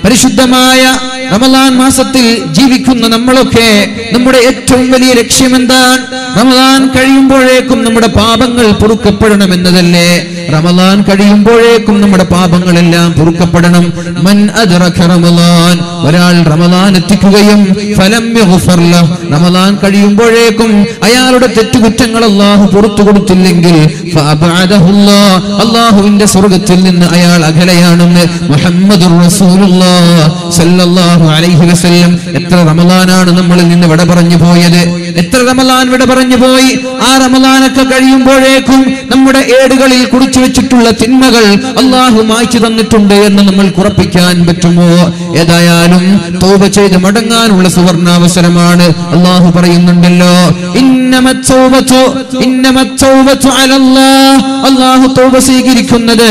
പരിശുദ്ധമായ റമദാൻ മാസത്തിൽ ജീവിക്കുന്ന നമ്മളൊക്കെ നമ്മുടെ ഏറ്റവും വലിയ ലക്ഷ്യം എന്താണ് റമദാൻ കഴിയുമ്പോഴേക്കും നമ്മുടെ പാപങ്ങൾ പൊറുക്കപ്പെടണമെന്നതല്ലേ റമദാൻ കഴിയുമ്പോഴേക്കും നമ്മുടെ പാപങ്ങളെല്ലാം പൊറുക്കപ്പെടണം മൻ അദ്റക റമദാൻ ഒരാൾ റമദാൻ എത്തിക്കുകയും ഫലം യുഗ്ഫർ ലഹ്. റമദാൻ കഴിയുമ്പോഴേക്കും അയാളുടെ തെറ്റുകുറ്റങ്ങൾ അള്ളാഹു പുറത്തു കൊടുത്തില്ലെങ്കിൽ ഫഅബ്അദഹുല്ലാഹ്. അള്ളാഹുവിന്റെ സ്വർഗത്തിൽ നിന്ന് അയാൾ അകലെയാണെന്ന് മുഹമ്മദുർ റസൂലുള്ളാഹ് സല്ലല്ലാഹു അലൈഹി വസല്ലം എത്ര റമദാനാണ് നമ്മളിൽ നിന്ന് വിട പറഞ്ഞു പോയത് എത്ര റമദാൻ വിട പറഞ്ഞു പോയി ആ റമദാനൊക്കെ കഴിയുമ്പോഴേക്കും നമ്മുടെ ഏടുകളിൽ കുടിച്ചു വെച്ചിട്ടുള്ള തിന്മകൾ അള്ളാഹു മായ്ച്ചു തന്നിട്ടുണ്ട് എന്ന് നമ്മൾ ഉറപ്പിക്കാൻ പറ്റുമോ ഏതായാലും തോപ ചെയ്ത് മടങ്ങാനുള്ള സുവർണാവസരമാണ് അള്ളാഹു പറയുന്നുണ്ടല്ലോ ഇന്നമത്തൗബത്തു ഇന്നമത്തൗബത്തു അലല്ലാഹ് അള്ളാഹു തൗബ സ്വീകരിക്കുന്നത്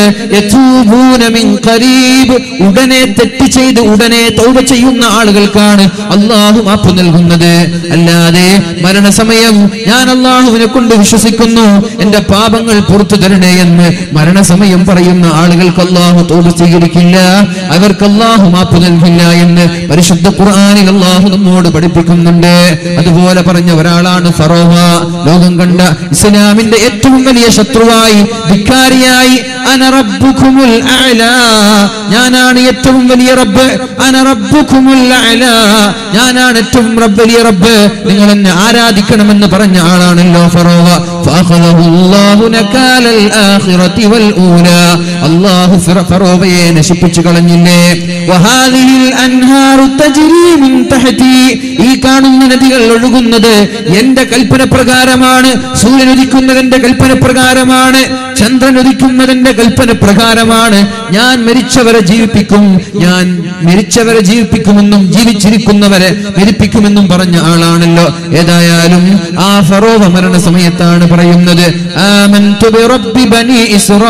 യതൂബൂന മിൻ ഖരീബ് ഉടനെ തെറ്റ് ചെയ്ത് ഉടനെ തൗബ ചെയ്യുന്ന ആളുകൾക്കാണ് അള്ളാഹു മാപ്പ് നൽകുന്നത് അല്ലാതെ മരണസമയം ഞാൻ അള്ളാഹുവിനെ കൊണ്ട് വിശ്വസിക്കുന്നു എന്റെ പാപങ്ങൾ പുറത്തു തരണേ എന്ന് മരണസമയം പറയുന്ന ആളുകൾക്ക് അള്ളാഹു തൗബ സ്വീകരിക്കില്ല അവർക്ക് അള്ളാഹു മാപ്പ് നൽകില്ല എന്ന് പരിശുദ്ധ ഖുർആനിൽ അള്ളാഹു നമ്മോട് പഠിപ്പിക്കുന്നുണ്ട് അതുപോലെ പറഞ്ഞ ഒരാളാണ് ഫറോവ ലോകം കണ്ട ഇസ്ലാമിന്റെ ഏറ്റവും വലിയ ശത്രുവായി ധിക്കാരിയായി അന റബ്ബുക്കുമുൽ അഅലാ ഞാനാണ് ഏറ്റവും വലിയ റബ്ബ് അന റബ്ബുക്കുമുൽ അഅലാ ഞാനാണ് ഏറ്റവും റബ്ബ് വലിയ റബ്ബ് നിങ്ങൾ എന്നെ ആരാധിക്കണമെന്ന് പറഞ്ഞ ആളാണല്ലോ ഫറോവ ഫഅഖദഹു അല്ലാഹു നകാലൽ ആഖിറതി വൽ ഊലാ അല്ലാഹു ഫിറ- ഫറോവയെ നശിപ്പിച്ചു കളഞ്ഞില്ലേ വഹാദിഹിൽ അൻഹാറു തജ്രി മിൻ തഹ്തി ഈ കാണുന്ന നദികൾ ഒഴുകുന്നത് എന്റെ കൽപ്പന പ്രകാരമാണ് സൂര്യൻ ഉദിക്കുന്നതിന്റെ കൽപ്പന പ്രകാരമാണ് ചന്ദ്രൻ ഉദിക്കുന്നതിന്റെ കൽപ്പന പ്രകാരമാണ് ഞാൻ മരിച്ചവരെ ജീവിപ്പിക്കും ഞാൻ മരിച്ചവരെ ജീവിപ്പിക്കുമെന്നും ജീവിച്ചിരിക്കുന്നവരെ മരിപ്പിക്കുമെന്നും പറഞ്ഞ ആളാണല്ലോ ഏതായാലും ആ ഫറോവ മരണ സമയത്താണ് പറയുന്നത് ആമൻതു ബിറബ്ബി ബനി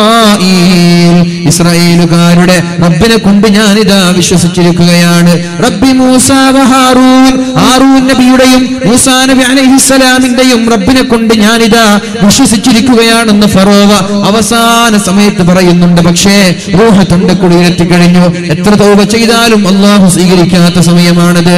ഇസ്രായീൽ ഇസ്രായേലുകാരുടെ റബ്ബിനെ കൊണ്ട് ഞാനിതാ വിശ്വസിച്ചിരിക്കുകയാണ് റബ്ബി മൂസ വ ഹാറൂൻ ഹാറൂൻ നബിയുടെയും മൂസാ നബി അലൈഹിസ്സലാമിന്റെയും റബ്ബിനെ കൊണ്ട് ഞാനിതാ വിശ്വസിച്ചിരിക്കുകയാണെന്ന് ഫറോവ അവസാന സമയത്ത് പറയുന്നുണ്ട് പക്ഷേ റൂഹ തൊണ്ടക്കുടിയിലെത്തി കഴിഞ്ഞു എത്ര തോപ ചെയ്താലും അള്ളാഹു സ്വീകരിക്കാത്ത സമയമാണത്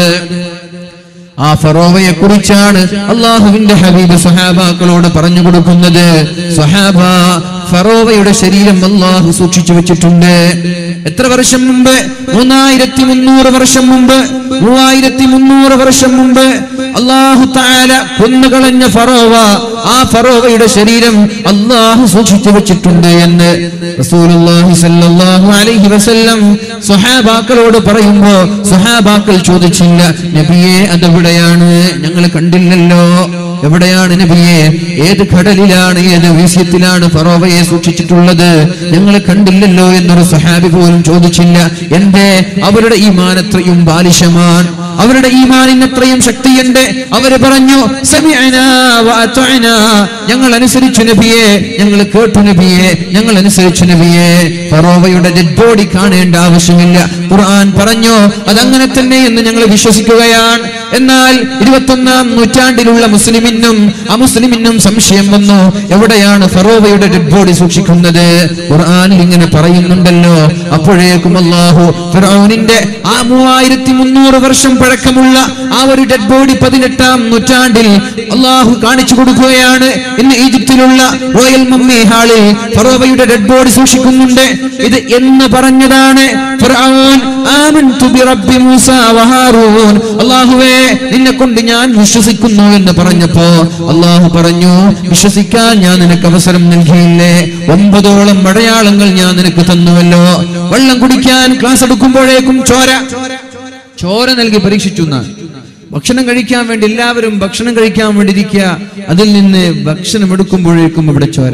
ആ ഫറോവയെ കുറിച്ചാണ് അള്ളാഹുവിന്റെ ഹബീബ് സഹാബാക്കളോട് പറഞ്ഞു കൊടുക്കുന്നത് സഹാബ ഫറോവയുടെ ശരീരം അള്ളാഹു സൂക്ഷിച്ചു വെച്ചിട്ടുണ്ട് എത്ര വർഷം മുമ്പ് മൂന്നായിരത്തി മുന്നൂറ് വർഷം മുമ്പ് മൂവായിരത്തി മുന്നൂറ് വർഷം മുമ്പ് അള്ളാഹു താല കൊന്നുകളഞ്ഞ ഫറോവ ആ ഫറോവയുടെ ശരീരം അള്ളാഹു സൂക്ഷിച്ചു വെച്ചിട്ടുണ്ട് എന്ന് റസൂലുള്ളാഹി സ്വല്ലല്ലാഹു അലൈഹി വസല്ലം സ്വഹാബാക്കളോട് പറയുമ്പോ സ്വഹാബാക്കൾ ചോദിച്ചില്ല നബിയെ അതെവിടെയാണ് ഞങ്ങൾ കണ്ടില്ലല്ലോ എവിടെയാണ് നബിയെ ഏത് കടലിലാണ് ഏത് വീസ്യത്തിലാണ് ഫറോവയെ സൂക്ഷിച്ചിട്ടുള്ളത് ഞങ്ങൾ കണ്ടില്ലല്ലോ എന്നൊരു സഹാബി പോലും ചോദിച്ചില്ല എന്റെ അവരുടെ ഈമാൻ അത്രയും ബാലിശമാണ് അവരുടെ ഈമാനിന് അത്രയും ശക്തിയുണ്ട് അവര് പറഞ്ഞു "സമിഅനാ വഅതഅനാ." ഞങ്ങൾ അനുസരിച്ചു നബിയെ ഞങ്ങൾ കേട്ടു നബിയെ ഞങ്ങൾ അനുസരിച്ചു നബിയെ ഫറോവയുടെ ഡെഡ് ബോഡി കാണേണ്ട ആവശ്യമില്ല ഖുർആൻ പറഞ്ഞു അതങ്ങനെ തന്നെ എന്ന് ഞങ്ങൾ വിശ്വസിക്കുകയാണ് എന്നാൽ ഇരുപത്തൊന്നാം നൂറ്റാണ്ടിലുള്ള മുസ്ലിമിനും അമുസ്ലിമിനും സംശയം വന്നു എവിടെയാണ് ഫറോവയുടെ ഡെഡ് ബോഡി സൂക്ഷിക്കുന്നത് ഖുർആനിൽ ഇങ്ങനെ പറയുന്നുണ്ടല്ലോ അപ്പോഴേക്കും അള്ളാഹു ഫിറൗനിന്റെ ആ മൂവായിരത്തി മുന്നൂറ് വർഷം പഴക്കമുള്ള ആ ഒരു ഡെഡ് ബോഡി പതിനെട്ടാം നൂറ്റാണ്ടിൽ അള്ളാഹു കാണിച്ചു കൊടുക്കുകയാണ് ഇന്ന് ഈജിപ്തിലുള്ള റോയൽ മമ്മി ഹാളിൽ ഫറോവയുടെ ഡെഡ് ബോഡി സൂക്ഷിക്കുന്നുണ്ട് ഇത് എന്ന് പറഞ്ഞതാണ് ഫിർഔൻ ആമൻതു ബിറബ്ബി മൂസ വഹാറൂൻ അള്ളാഹുവേ നിന്നെ കൊണ്ട് ഞാൻ വിശ്വസിക്കുന്നു എന്ന് പറഞ്ഞപ്പോ അള്ളാഹു പറഞ്ഞു വിശ്വസിക്കാൻ ഞാൻ നിനക്ക് അവസരം നൽകിയില്ലേ ഒമ്പതോളം അടയാളങ്ങൾ ഞാൻ നിനക്ക് തന്നുവല്ലോ വെള്ളം കുടിക്കാൻ ക്ലാസ് എടുക്കുമ്പോഴേക്കും ചോര ചോര നൽകി പരീക്ഷിച്ചു എന്നാണ് ഭക്ഷണം കഴിക്കാൻ വേണ്ടി എല്ലാവരും ഭക്ഷണം കഴിക്കാൻ വേണ്ടി ഇരിക്കുക അതിൽ നിന്ന് ഭക്ഷണം എടുക്കുമ്പോഴേക്കും ഇവിടെ ചോര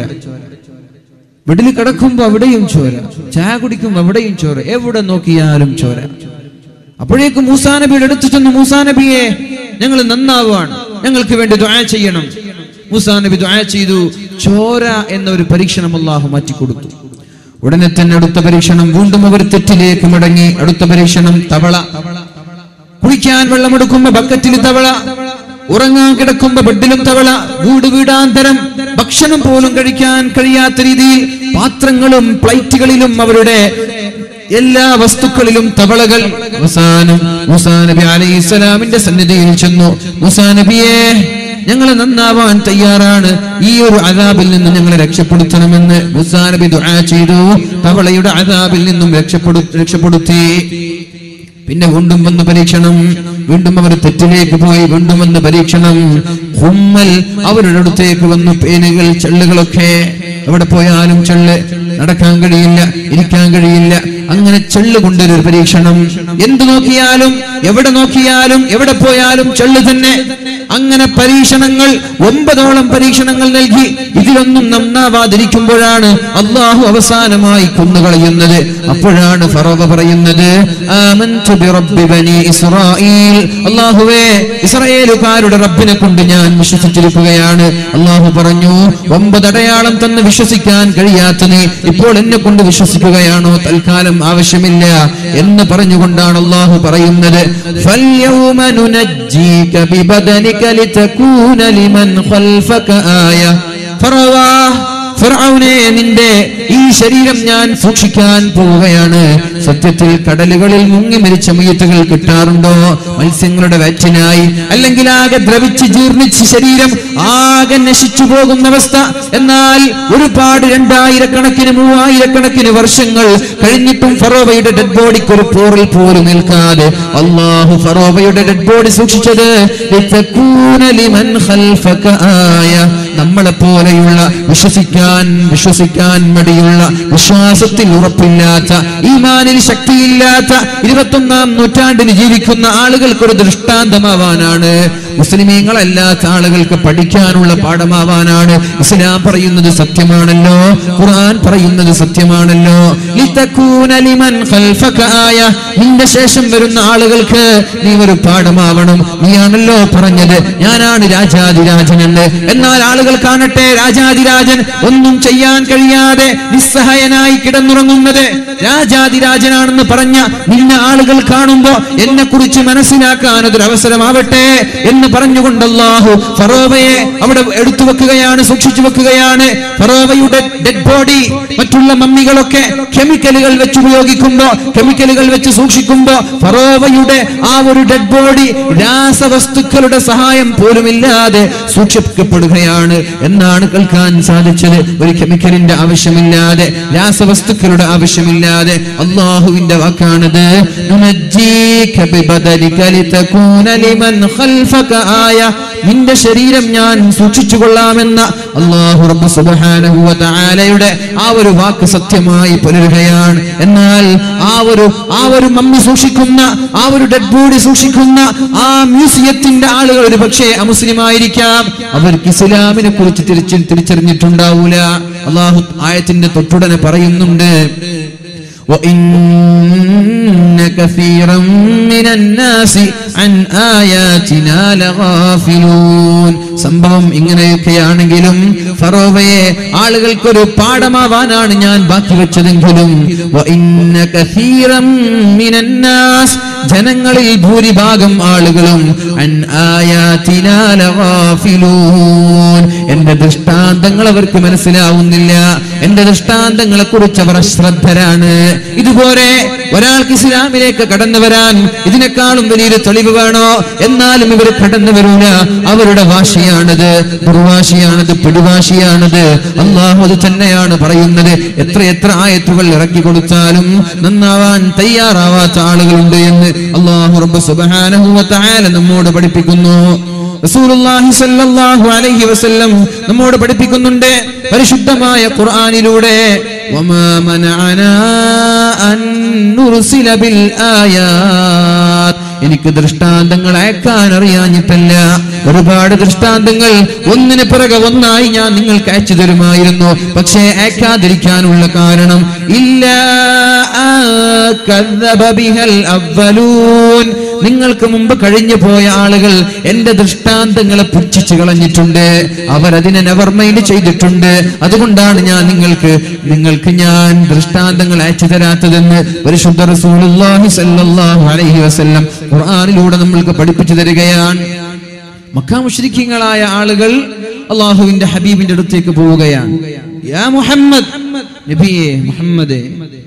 വീട്ടിൽ കിടക്കുമ്പോ അവിടെയും ചോര ചായ കുടിക്കുമ്പോ അവിടെയും ചോര എവിടെ നോക്കിയാലും ചോര അപ്പോഴേക്കും മൂസാ നബിയുടെ അടുത്ത് ചെന്ന് മൂസാ നബിയെ ഞങ്ങൾ നന്നാവാണ് ഞങ്ങൾക്ക് വേണ്ടി ദുആ ചെയ്യണം മൂസാ നബി ദുആ ചെയ്തു ചോര എന്ന ഒരു പരീക്ഷണം അള്ളാഹു മാറ്റിക്കൊടുത്തു ഉടനെ തന്നെ അടുത്ത പരീക്ഷണം വീണ്ടും അവർ തെറ്റിലേക്ക് മടങ്ങി അടുത്ത പരീക്ഷണം തവള കുളിക്കാൻ വെള്ളമെടുക്കുമ്പോ ബക്കറ്റിൽ തവള ഉറങ്ങാൻ കിടക്കുമ്പോ ബെഡിലും തവള വീട് വീടാന്തരം ഭക്ഷണം പോലും കഴിക്കാൻ കഴിയാത്ത രീതിയിൽ പാത്രങ്ങളും പ്ലേറ്റുകളിലും അവരുടെ എല്ലാ വസ്തുക്കളിലും തവളകൾ അവസാനം മുസാ നബി അലൈഹി സ്വലാമിന്റെ സന്നിധിയിൽ ചെന്നു മുസാ നബിയെ ഞങ്ങൾ നന്നാവാൻ തയ്യാറാണ് ഈ ഒരു അതാബിൽ നിന്ന് ഞങ്ങളെ രക്ഷപ്പെടുത്തണമെന്ന് മുസാ നബി ദുആ ചെയ്തു തവളയുടെ അതാബിൽ നിന്നും രക്ഷപ്പെടു രക്ഷപ്പെടുത്തി പിന്നെ വീണ്ടും വന്ന് പരീക്ഷണം വീണ്ടും അവർ തെറ്റിലേക്ക് പോയി വീണ്ടും വന്ന് പരീക്ഷണം ഹുമ്മൽ അവരുടെ അടുത്തേക്ക് വന്നു പേനുകൾ ചെള്ളുകളൊക്കെ എവിടെ പോയാലും ചെള്ള് നടക്കാൻ കഴിയില്ല ഇരിക്കാൻ കഴിയില്ല അങ്ങനെ ചെള്ളു കൊണ്ടൊരു പരീക്ഷണം എന്ത് നോക്കിയാലും എവിടെ നോക്കിയാലും എവിടെ പോയാലും ചെള്ളു തന്നെ അങ്ങനെ പരീക്ഷണങ്ങൾ ഒമ്പതോളം പരീക്ഷണങ്ങൾ നൽകി ഇതിലൊന്നും നന്നാവാതിരിക്കുമ്പോഴാണ് അള്ളാഹു അവസാനമായി കൊന്നുകളയുന്നത് അപ്പോഴാണ് ഫറോവ പറയുന്നത് ആമൻതു ബിറബ്ബി ബനി ഇസ്രായീൽ അള്ളാഹുവേ ഇസ്രായേലുകാരുടെ റബ്ബിനെ കൊണ്ട് ഞാൻ വിശ്വസിച്ചിരിക്കുകയാണ് അള്ളാഹു പറഞ്ഞു ഒമ്പതടയാളം തന്ന് വിശ്വസിക്കാൻ കഴിയാത്ത നീ ഇപ്പോൾ എന്നെ കൊണ്ട് വിശ്വസിക്കുകയാണോ തൽക്കാലം ആവശ്യമില്ല എന്ന് പറഞ്ഞുകൊണ്ടാണ് അള്ളാഹു പറയുന്നത് فَالْيَوْمَ نُنَجِّيكَ بِبَدَنِكَ لِتَكُونَ لِمَنْ خَلْفَكَ آيَةً ഫറവാ ഫിർഔനെ നിന്റെ ഈ ശരീരം ഞാൻ സൂക്ഷിക്കാൻ പോവുകയാണ് സത്യത്തിൽ കടലുകളിൽ മുങ്ങി മരിച്ച മയ്യത്തുകൾ കിട്ടാറുണ്ടോ മത്സ്യങ്ങളുടെ വയറ്റിനായി അല്ലെങ്കിൽ ആകെ ദ്രവിച്ച് ജീർണിച്ച് ശരീരം ആകെ നശിച്ചു പോകുന്ന അവസ്ഥ എന്നാൽ ഒരുപാട് രണ്ടായിരക്കണക്കിന് മൂവായിരക്കണക്കിന് വർഷങ്ങൾ കഴിഞ്ഞിട്ടും ഫറോവയുടെ ഡെഡ് ബോഡിക്ക് ഒരു പോറിൽ പോലും നിൽക്കാതെ അള്ളാഹു ഫറോവയുടെ ഡെഡ് ബോഡി സൂക്ഷിച്ചത് ലിതകൂന ലിമൻ ഖൽഫക ആയ നമ്മളെ പോലെയുള്ള വിശ്വസിക്കാൻ വിശ്വസിക്കാൻ മടിയുള്ള വിശ്വാസത്തിൽ ഉറപ്പില്ലാത്ത ഈമാനിൽ ശക്തിയില്ലാത്ത ഇരുപത്തൊന്നാം നൂറ്റാണ്ടിന് ജീവിക്കുന്ന ആളുകൾക്കൊരു ദൃഷ്ടാന്തമാവാനാണ് മുസ്ലിമീങ്ങളല്ലാത്ത ആളുകൾക്ക് പഠിക്കാനുള്ള പാഠമാവാനാണ് ഇസ്ലാം പറയുന്നത് സത്യമാണല്ലോ ഖുർആൻ പറയുന്നത് സത്യമാണല്ലോ ലിതകൂന ലിമൻ ഖൽഫക ആയ നിന്റെ ശേഷം വരുന്ന ആളുകൾക്ക് നീ ഒരു പാഠമാവണം നീയാണല്ലോ പറഞ്ഞത് ഞാനാണ് രാജാതിരാജൻ എന്ന് എന്നാൽ ആളുകൾ കാണട്ടെ രാജാതിരാജൻ ഒന്നും ചെയ്യാൻ കഴിയാതെ നിസ്സഹായനായി കിടന്നുറങ്ങുന്നത് രാജാതിരാജനാണെന്ന് പറഞ്ഞ നിന്നെ ആളുകൾ കാണുമ്പോ എന്നെ കുറിച്ച് മനസ്സിലാക്കാൻ അതൊരു അവസരമാവട്ടെ എന്ന് പറഞ്ഞുകൊണ്ട് അല്ലാഹു ഫറോവയെ അവിടെ എടുത്തു വെക്കുകയാണ് സൂക്ഷിച്ചു വെക്കുകയാണ് ഫറോവയുടെ ഡെഡ് ബോഡി മറ്റുള്ള മമ്മികളൊക്കെ കെമിക്കലുകൾ വെച്ച് ഉപയോഗിക്കുമ്പോ കെമിക്കലുകൾ വെച്ച് സൂക്ഷിക്കുമ്പോ ഫറോവയുടെ ആ ഒരു ഡെഡ് ബോഡി രാസവസ്തുക്കളുടെ സഹായം പോലുമില്ലാതെ സൂക്ഷിക്കപ്പെടുകയാണ് എന്നാണ് കേൾക്കാൻ സാധിച്ചത് ഒരു കെമിക്കലിന്റെ ആവശ്യമില്ലാതെ രാസവസ്തുക്കളുടെ ആവശ്യമില്ലാതെ അള്ളാഹുവിന്റെ വാക്കാണത് നുനജ്ജീക ബിബദലിക ലിതകൂന ലിമൻ ഖൽഫക ആയ നിന്റെ ശരീരം ഞാൻ സൂക്ഷിച്ചു കൊള്ളാമെന്ന അള്ളാഹു റബ്ബ് സുബ്ഹാനഹു വ തആലയുടെ ആ ഒരു വാക്ക് സത്യമായി പുലരുകയാണ് എന്നാൽ ആ ഒരു ആ ഒരു മമ്മി സൂക്ഷിക്കുന്ന ആ ഒരു ഡെഡ് ബോഡി സൂക്ഷിക്കുന്ന ആ മ്യൂസിയത്തിന്റെ ആളുകൾ ഒരു പക്ഷേ അമുസ്ലിമായിരിക്കാം അവർക്ക് ഇസ്ലാമിനെ കുറിച്ച് തിരിച്ച് തിരിച്ചറിഞ്ഞിട്ടുണ്ടാവൂല അള്ളാഹു ആയത്തിന്റെ തൊട്ടുടനെ പറയുന്നുണ്ട് وإن كثيرا من الناس عن آياتنا لغافلون സംഭവം ഇങ്ങനെയൊക്കെയാണെങ്കിലും ഫറോവയെ ആളുകൾക്കൊരു പാഠമാവാനാണ് ഞാൻ ബാക്കി വെച്ചതെങ്കിലും وإن كثيرا من الناس ജനങ്ങളിൽ ഭൂരിഭാഗം ആളുകളും അൻ ആയാതിനാ ലഗാഫിലൂൻ എന്റെ ദൃഷ്ടാന്തങ്ങൾ അവർക്ക് മനസ്സിലാവുന്നില്ല എന്റെ ദൃഷ്ടാന്തങ്ങളെ കുറിച്ച് അവർ അശ്രദ്ധരാണ് ഇതുപോലെ ഒരാൾക്ക് ഇസ്ലാമിലേക്ക് കടന്നു വരാൻ ഇതിനേക്കാളും വലിയൊരു തെളിവ് വേണോ എന്നാലും ഇവർ കടന്നു വരൂല അവരുടെ ഭാഷയാണത് ദുർവാശിയാണത് പിടിവാശിയാണത് അള്ളാഹു അത് തന്നെയാണ് പറയുന്നത് എത്ര എത്ര ആയത്തുകൾ ഇറക്കി കൊടുത്താലും നന്നാവാൻ തയ്യാറാവാത്ത ആളുകളുണ്ട് എന്ന് അള്ളാഹു റബ്ബ് സുബ്ഹാനഹു വ തആല നമ്മോട് പഠിപ്പിക്കുന്നു റസൂലുള്ളാഹി സ്വല്ലല്ലാഹു അലൈഹി വസല്ലം നമ്മോട് പഠിപ്പിക്കുന്നുണ്ട് പരിശുദ്ധമായ ഖുർആനിലൂടെ വമാ മനഅനാ അൻ നുർസില ബിൽ ആയാത്ത് എനിക്ക് ദൃഷ്ടാന്തങ്ങൾ അയക്കാൻ അറിയാഞ്ഞിട്ടല്ല ഒരുപാട് ദൃഷ്ടാന്തങ്ങൾ ഒന്നിന് പിറകെ ഒന്നായി ഞാൻ നിങ്ങൾക്ക് അയച്ചു തരുമായിരുന്നു പക്ഷേ അയക്കാതിരിക്കാനുള്ള കാരണം ഇല്ല നിങ്ങൾക്ക് മുമ്പ് കഴിഞ്ഞു പോയ ആളുകൾ എന്റെ ദൃഷ്ടാന്തങ്ങളെ പുച്ഛിച്ചു കളഞ്ഞിട്ടുണ്ട് അവരതിനെ നെവർ മൈൻഡ് ചെയ്തിട്ടുണ്ട് അതുകൊണ്ടാണ് ഞാൻ നിങ്ങൾക്ക് നിങ്ങൾക്ക് ഞാൻ ദൃഷ്ടാന്തങ്ങൾ അയച്ചു തരാത്തതെന്ന് പരിശുദ്ധ റസൂലുള്ളാഹി സ്വല്ലല്ലാഹു അലൈഹി വസല്ലം ഖുർആനിലൂടെ നമ്മൾക്ക് പഠിപ്പിച്ചു തരികയാണ് മക്ക മുശ്രിക്കീങ്ങളായ ആളുകൾ അള്ളാഹുവിന്റെ ഹബീബിന്റെ അടുത്തേക്ക് പോവുകയാണ് യാ മുഹമ്മദ് നബിയെ മുഹമ്മദേ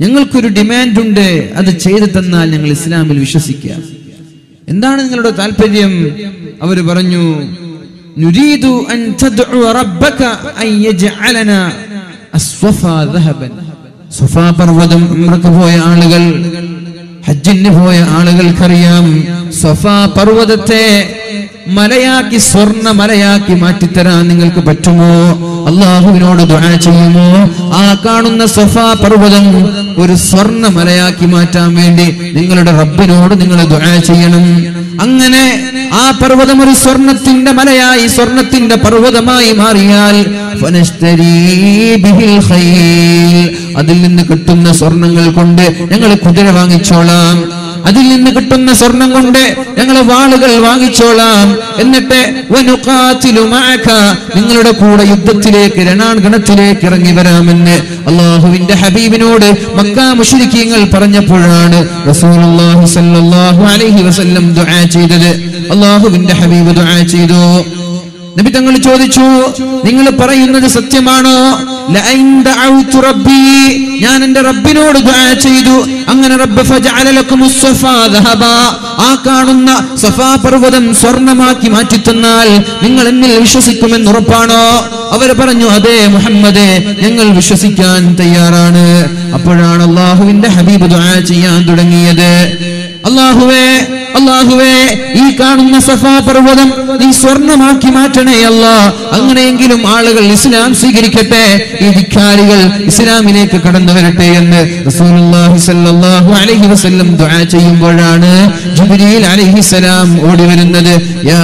ഞങ്ങൾക്കൊരു ഡിമാൻഡ് ഉണ്ട് അത് ചെയ്തു തന്നാൽ ഞങ്ങൾ ഇസ്ലാമിൽ വിശ്വസിക്കാം എന്താണ് നിങ്ങളുടെ താല്പര്യം അവർ പറഞ്ഞു നുരീദു അൻ തദ്ഉ റബ്ബക അൻ യജ്അലന അസ്വഫാ ദഹബൻ സുഫാ പർവ്വതം ഉംറക്ക് പോയ ആളുകൾ ഹജ്ജിന് പോയ ആളുകൾക്കറിയാം സഫാ പർവ്വതത്തെ മലയാക്കി സ്വർണ്ണ മലയാക്കി മാറ്റിത്തരാൻ നിങ്ങൾക്ക് പറ്റുമോ അള്ളാഹുവിനോട് ദുആ ചെയ്യുമോ ആ കാണുന്ന സഫാ പർവ്വതം ഒരു സ്വർണ്ണ മലയാക്കി മാറ്റാൻ വേണ്ടി നിങ്ങളുടെ റബ്ബിനോട് നിങ്ങൾ ദുആ ചെയ്യണം അങ്ങനെ ആ പർവ്വതം ഒരു സ്വർണത്തിന്റെ മലയായി സ്വർണത്തിന്റെ പർവ്വതമായി മാറിയാൽ ഫനശ്തരീ ബിഹിൽ ഖൈൽ. അതിൽ നിന്ന് കിട്ടുന്ന സ്വർണങ്ങൾ കൊണ്ട് ഞങ്ങൾ കുതിര വാങ്ങിച്ചോളാം അതിൽ നിന്ന് കിട്ടുന്ന സ്വർണം കൊണ്ട് ഞങ്ങൾ വാളുകൾ വാങ്ങിച്ചോളാം എന്നിട്ട് വനുഖാതിലു മഅക. നിങ്ങളുടെ കൂടെ യുദ്ധത്തിലേക്ക് രണാങ്കണത്തിലേക്ക് ഇറങ്ങി വരാമെന്ന് അള്ളാഹുവിന്റെ ഹബീബിനോട് മക്കാ മുശ്രിക്കീങ്ങൾ പറഞ്ഞപ്പോഴാണ് റസൂലുള്ളാഹി സ്വല്ലല്ലാഹു അലൈഹി വസല്ലം ദുആ ചെയ്തത് അള്ളാഹുവിന്റെ ഹബീബ് ദുആ ചെയ്തു നബി തങ്ങൾ ചോദിച്ചു നിങ്ങൾ പറയുന്നത് സത്യമാണോ ലഅൻ ദഅഉതു റബ്ബി ഞാൻ എന്റെ റബ്ബിനോട് ദുആ ചെയ്തു അങ്ങനെ റബ്ബ് ഫജഅല ലക്കുമുസ് സഫാ ദഹബാ ആ കാണുന്ന സഫാ പർവ്വതം സ്വർണമാക്കി മാറ്റി തന്നാൽ നിങ്ങൾ എന്നിൽ വിശ്വസിക്കുമെന്ന് ഉറപ്പാണോ അവർ പറഞ്ഞു അതെ മുഹമ്മദേ ഞങ്ങൾ വിശ്വസിക്കാൻ തയ്യാറാണ് അപ്പോഴാണ് അള്ളാഹുവിന്റെ ഹബീബ് ദുആ ചെയ്യാൻ തുടങ്ങിയത് അള്ളാഹുവേ അള്ളാഹുവേ ഈ കാണുന്ന സഫാ പർവ്വതം നീ സ്വർണമാക്കി മാറ്റണേ അല്ല അങ്ങനെയെങ്കിലും ആളുകൾ ഇസ്ലാം സ്വീകരിക്കട്ടെ ഈ ധിക്കാരികൾ ഇസ്ലാമിലേക്ക് കടന്നു വരട്ടെ എന്ന് റസൂലുള്ളാഹി സ്വല്ലല്ലാഹു അലൈഹി വസല്ലം ദുആ ചെയ്യുമ്പോഴാണ് ജിബ്രീൽ അലൈഹിസ്സലാം ഓടി വരുന്നത് യാ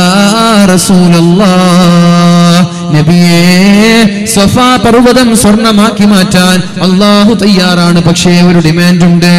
റസൂലല്ലാഹ് നബിയേ സഫാ പർവ്വതം സ്വർണമാക്കി മാറ്റാൻ അള്ളാഹു തയ്യാറാണ് പക്ഷേ ഒരു ഡിമാൻഡ് ഉണ്ട്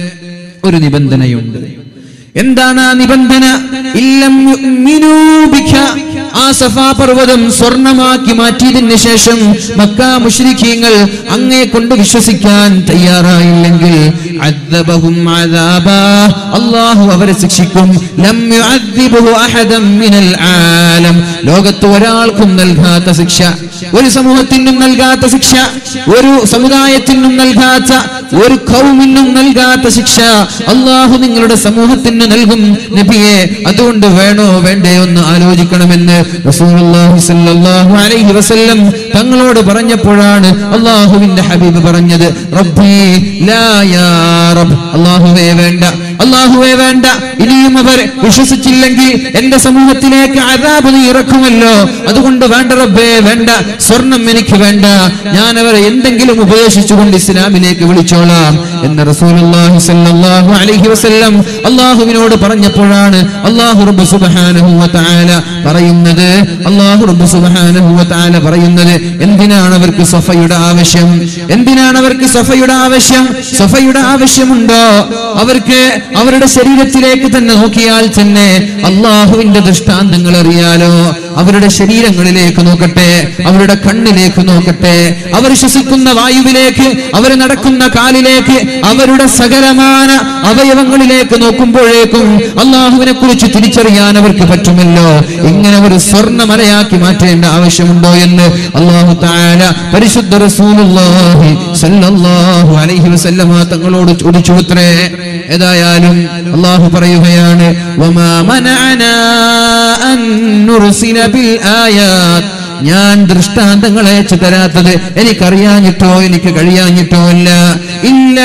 ഒരു നിബന്ധനയുണ്ട് എന്താണ് ആ നിബന്ധന ഇല്ലം യുഅ്മിനൂ ബിക. ആ സഫാ പർവ്വതം സ്വർണമാക്കി മാറ്റിയതിന് ശേഷം മക്ക മുശ്രിക്കീങ്ങൾ അങ്ങേ കൊണ്ട് വിശ്വസിക്കാൻ തയ്യാറായില്ലെങ്കിൽ അദ്ദബഹും അദാബാ. അള്ളാഹു അവരെ ശിക്ഷിക്കും ലം യുഅദ്ദിബുഹു അഹദം മിനൽ ആലം ലോകത്ത് ഒരാൾക്കും നൽകാത്ത ശിക്ഷ ഒരു സമൂഹത്തിനും നൽകാത്ത ശിക്ഷ ഒരു സമുദായത്തിനും നൽകാത്ത ഒരു കൗമിനും നൽകാത്ത ശിക്ഷ അള്ളാഹു നിങ്ങളുടെ സമൂഹത്തിന് നൽകും നബിയെ അതുകൊണ്ട് വേണോ വേണ്ടേ ഒന്ന് ആലോചിക്കണമെന്ന് റസൂലുള്ളാഹി സ്വല്ലല്ലാഹു അലൈഹി വസല്ലം തങ്ങളോട് പറഞ്ഞപ്പോഴാണ് അള്ളാഹുവിന്റെ ഹബീബ് പറഞ്ഞത് റബ്ബി ലാ യാ റബ്ബ് അള്ളാഹുവേ വേണ്ട അള്ളാഹുവേ വേണ്ട ഇനിയും അവർ വിശ്വസിച്ചില്ലെങ്കിൽ എന്റെ സമൂഹത്തിലേക്ക് അതാപ് നീ ഇറക്കുമല്ലോ അതുകൊണ്ട് വേണ്ട റബ്ബേ വേണ്ട സ്വർണം എനിക്ക് വേണ്ട ഞാൻ അവരെ എന്തെങ്കിലും ഉപദേശിച്ചുകൊണ്ട് ഇസ്ലാമിലേക്ക് വിളിച്ചോളാം എന്ന് റസൂലുള്ളാഹി സ്വല്ലല്ലാഹു അലൈഹി വസല്ലം അള്ളാഹുവിനോട് പറഞ്ഞപ്പോഴാണ് അള്ളാഹു റബ്ബ് സുബ്ഹാനഹു വ തആല പറയുന്നത് അള്ളാഹു റബ്ബ് സുബ്ഹാനഹു വ തആല പറയുന്നത് എന്തിനാണ് അവർക്ക് സഫയുടെ ആവശ്യം എന്തിനാണ് അവർക്ക് സഫയുടെ ആവശ്യം സഫയുടെ ആവശ്യമുണ്ടോ അവർക്ക് അവരുടെ ശരീരത്തിലേക്ക് തന്നെ നോക്കിയാൽ തന്നെ അള്ളാഹുവിന്റെ ദൃഷ്ടാന്തങ്ങൾ അറിയാലോ അവരുടെ ശരീരങ്ങളിലേക്ക് നോക്കട്ടെ അവരുടെ കണ്ണിലേക്ക് നോക്കട്ടെ അവർ ശ്വസിക്കുന്ന വായുവിലേക്ക് അവർ നടക്കുന്ന കാലിലേക്ക് അവരുടെ സകലമാന അവയവങ്ങളിലേക്ക് നോക്കുമ്പോഴേക്കും അള്ളാഹുവിനെ കുറിച്ച് തിരിച്ചറിയാൻ അവർക്ക് പറ്റുമല്ലോ ഇങ്ങനെ ഒരു സ്വർണ്ണമലയാക്കി മാറ്റേണ്ട ആവശ്യമുണ്ടോ എന്ന് അള്ളാഹു താല പരിശുദ്ധ റസൂലുള്ളാഹി സല്ലല്ലാഹു അലൈഹി വസല്ലമ തങ്ങളോട് ചോദിച്ചു അത്രേ ഏതായാലും അള്ളാഹു പറയുകയാണ് വമാ മനഅനാ അൻ നുർസില ബിൽ ആയാത്ത് ഞാൻ ദൃഷ്ടാന്തങ്ങൾ അയച്ചു തരാത്തത് എനിക്കറിയാഞ്ഞിട്ടോ എനിക്ക് കഴിയാഞ്ഞിട്ടോ അല്ല ഇല്ല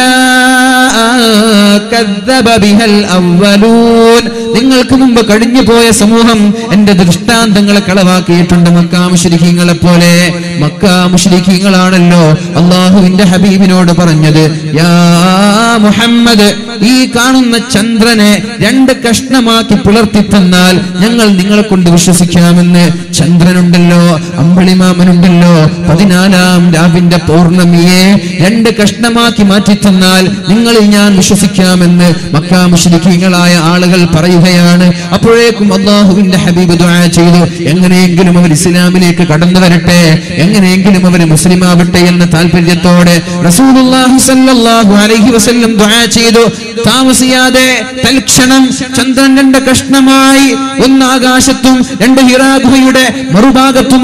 കദ്ദബ ബിഹൽ അവ്വലൂൻ നിങ്ങൾക്ക് മുമ്പ് കഴിഞ്ഞു പോയ സമൂഹം എന്റെ ദൃഷ്ടാന്തങ്ങളെ കളവാക്കിയിട്ടുണ്ട് മക്കാമുശ്രിഖീങ്ങളെ പോലെ മക്കാമുശ്രിഖീങ്ങളാണല്ലോ അള്ളാഹുവിന്റെ ഹബീബിനോട് പറഞ്ഞത് യാ മുഹമ്മദ് ഈ കാണുന്ന ചന്ദ്രനെ രണ്ട് കഷ്ണമാക്കി പുലർത്തി തന്നാൽ ഞങ്ങൾ നിങ്ങളെ കൊണ്ട് വിശ്വസിക്കാമെന്ന് ചന്ദ്രനുണ്ടല്ലോ അമ്പളിമാമനുണ്ടല്ലോ പതിനാലാം രാവിന്റെ പൗർണമിയെ രണ്ട് കഷ്ണമാക്കി മാറ്റി തന്നാൽ നിങ്ങളിൽ ഞാൻ വിശ്വസിക്കാമെന്ന് മക്കാമുശ്രിഖീങ്ങളായ ആളുകൾ പറയുകയാണ് അപ്പോഴേക്കും അള്ളാഹുവിന്റെ ഹബീബ് ദുആ ചെയ്തു എങ്ങനെയെങ്കിലും അവർ ഇസ്ലാമിലേക്ക് കടന്നു വരട്ടെ എങ്ങനെയെങ്കിലും അവർ മുസ്ലിം ആവട്ടെ എന്ന താല്പര്യത്തോടെ റസൂലുള്ളാഹി സ്വല്ലല്ലാഹു അലൈഹി വസല്ലം ദുആ ചെയ്തു താമസിയാതെ തൽക്ഷണം ചന്ദ്രൻ രണ്ട് കഷ്ണമായി ഒന്ന് ആകാശത്തും രണ്ട് ഹിറാഗുഹയുടെ മറുഭാഗത്തുമായി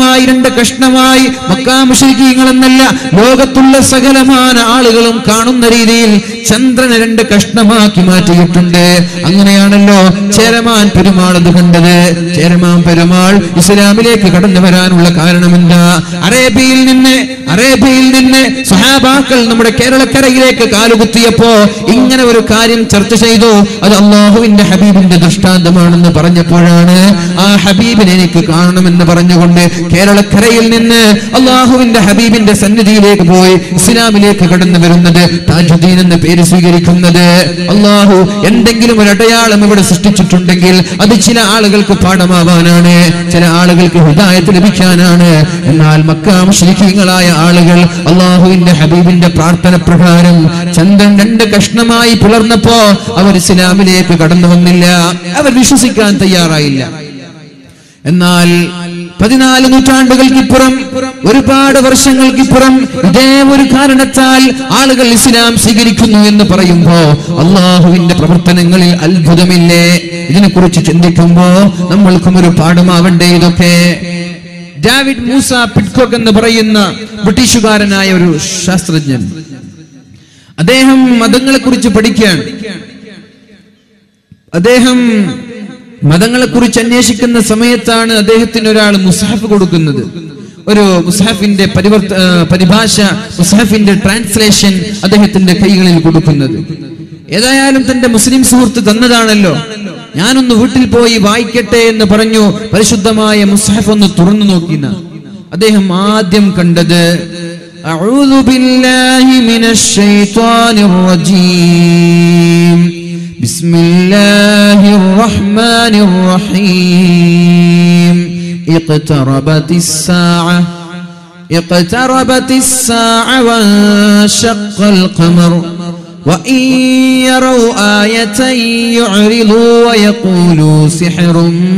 ഭാഗമായി രണ്ട് കഷ്ണമായി മക്കാമുഷരിക്കീങ്ങൾ എന്നല്ല ലോകത്തുള്ള സകലമാന ആളുകളും കാണുന്ന രീതിയിൽ ചന്ദ്രനെ രണ്ട് കഷ്ണമാക്കി മാറ്റിയിട്ടുണ്ട് അങ്ങനെയാണല്ലോ ചേരമാൻ പെരുമാൾ അത് കണ്ടത് ചേരമാൻ പെരുമാൾ ഇസ്ലാമിലേക്ക് കടന്നു വരാനുള്ള കാരണം എന്താ അറേബ്യയിൽ നിന്ന് അറേബ്യയിൽ നിന്ന് സഹാബാക്കൾ നമ്മുടെ കേരളക്കരയിലേക്ക് കാലുകുത്തിയപ്പോ ഇങ്ങനെ ഒരു കാര്യം ചർച്ച ചെയ്തു അത് അള്ളാഹുവിന്റെ ഹബീബിന്റെ ദൃഷ്ടാന്തമാണെന്ന് പറഞ്ഞപ്പോഴാണ് ആ ഹബീബിനെ എനിക്ക് കാണണമെന്ന് പറഞ്ഞുകൊണ്ട് കേരളക്കരയിൽ നിന്ന് അള്ളാഹുവിന്റെ ഹബീബിന്റെ സന്നിധിയിലേക്ക് പോയി ഇസ്ലാമിലേക്ക് കടന്നു വരുന്നത് താജുദ്ദീൻ എന്ന പേര് സ്വീകരിക്കുന്നത് അള്ളാഹു എന്തെങ്കിലും ഒരു അടയാളം ഇവിടെ സൃഷ്ടിച്ചിട്ടുണ്ടെങ്കിൽ അത് ചില ആളുകൾക്ക് പാഠമാവാനാണ് ചില ആളുകൾക്ക് ഹിദായത്ത് ലഭിക്കാനാണ് എന്നാൽ മക്കാമുശ്രിഖീങ്ങളായ ആളുകൾ അള്ളാഹുവിന്റെ ഹബീബിന്റെ പ്രാർത്ഥന പ്രകാരം ചന്ദ്രൻ രണ്ട് കഷ്ണമായി പുലർന്നപ്പോ അവർ ഇസ്ലാമിലേക്ക് കടന്നു വന്നില്ല അവർ വിശ്വസിക്കാൻ തയ്യാറായില്ല എന്നാൽ പതിനാല് നൂറ്റാണ്ടുകൾക്കിപ്പുറം ഒരുപാട് വർഷങ്ങൾക്കിപ്പുറം ഇതേ ഒരു കാരണത്താൽ ആളുകൾ ഇസ്ലാം സ്വീകരിക്കുന്നു എന്ന് പറയുമ്പോ അള്ളാഹുവിന്റെ പ്രവർത്തനങ്ങളിൽ അത്ഭുതമില്ലേ ഇതിനെക്കുറിച്ച് ചിന്തിക്കുമ്പോ നമ്മൾക്കും ഒരു പാഠമാവണ്ടേ ഇതൊക്കെ ഡാവിഡ് മൂസ പിറ്റ്കോക്ക് എന്ന് പറയുന്ന ബ്രിട്ടീഷുകാരനായ ഒരു ശാസ്ത്രജ്ഞൻ അദ്ദേഹം മതങ്ങളെ കുറിച്ച് പഠിക്കുകയാണ് അദ്ദേഹം മതങ്ങളെ കുറിച്ച് അന്വേഷിക്കുന്ന സമയത്താണ് അദ്ദേഹത്തിന് ഒരാൾ മുസാഫ് കൊടുക്കുന്നത് ഒരു മുസാഫിന്റെ പരിവർത്ത ആ, പരിഭാഷ മുസാഫിന്റെ ട്രാൻസ്ലേഷൻ അദ്ദേഹത്തിന്റെ കൈകളിൽ കൊടുക്കുന്നത് ഏതായാലും തന്റെ മുസ്ലിം സുഹൃത്ത് തന്നതാണല്ലോ ഞാനൊന്ന് വീട്ടിൽ പോയി വായിക്കട്ടെ എന്ന് പറഞ്ഞു പരിശുദ്ധമായ മുസാഫ് ഒന്ന് തുറന്നു നോക്കിന അദ്ദേഹം ആദ്യം കണ്ടത് أعوذ بالله من الشيطان الرجيم بسم الله الرحمن الرحيم اقتربت الساعة اقتربت الساعة وانشق القمر وإن يروا آية يعرضوا ويقولوا سحر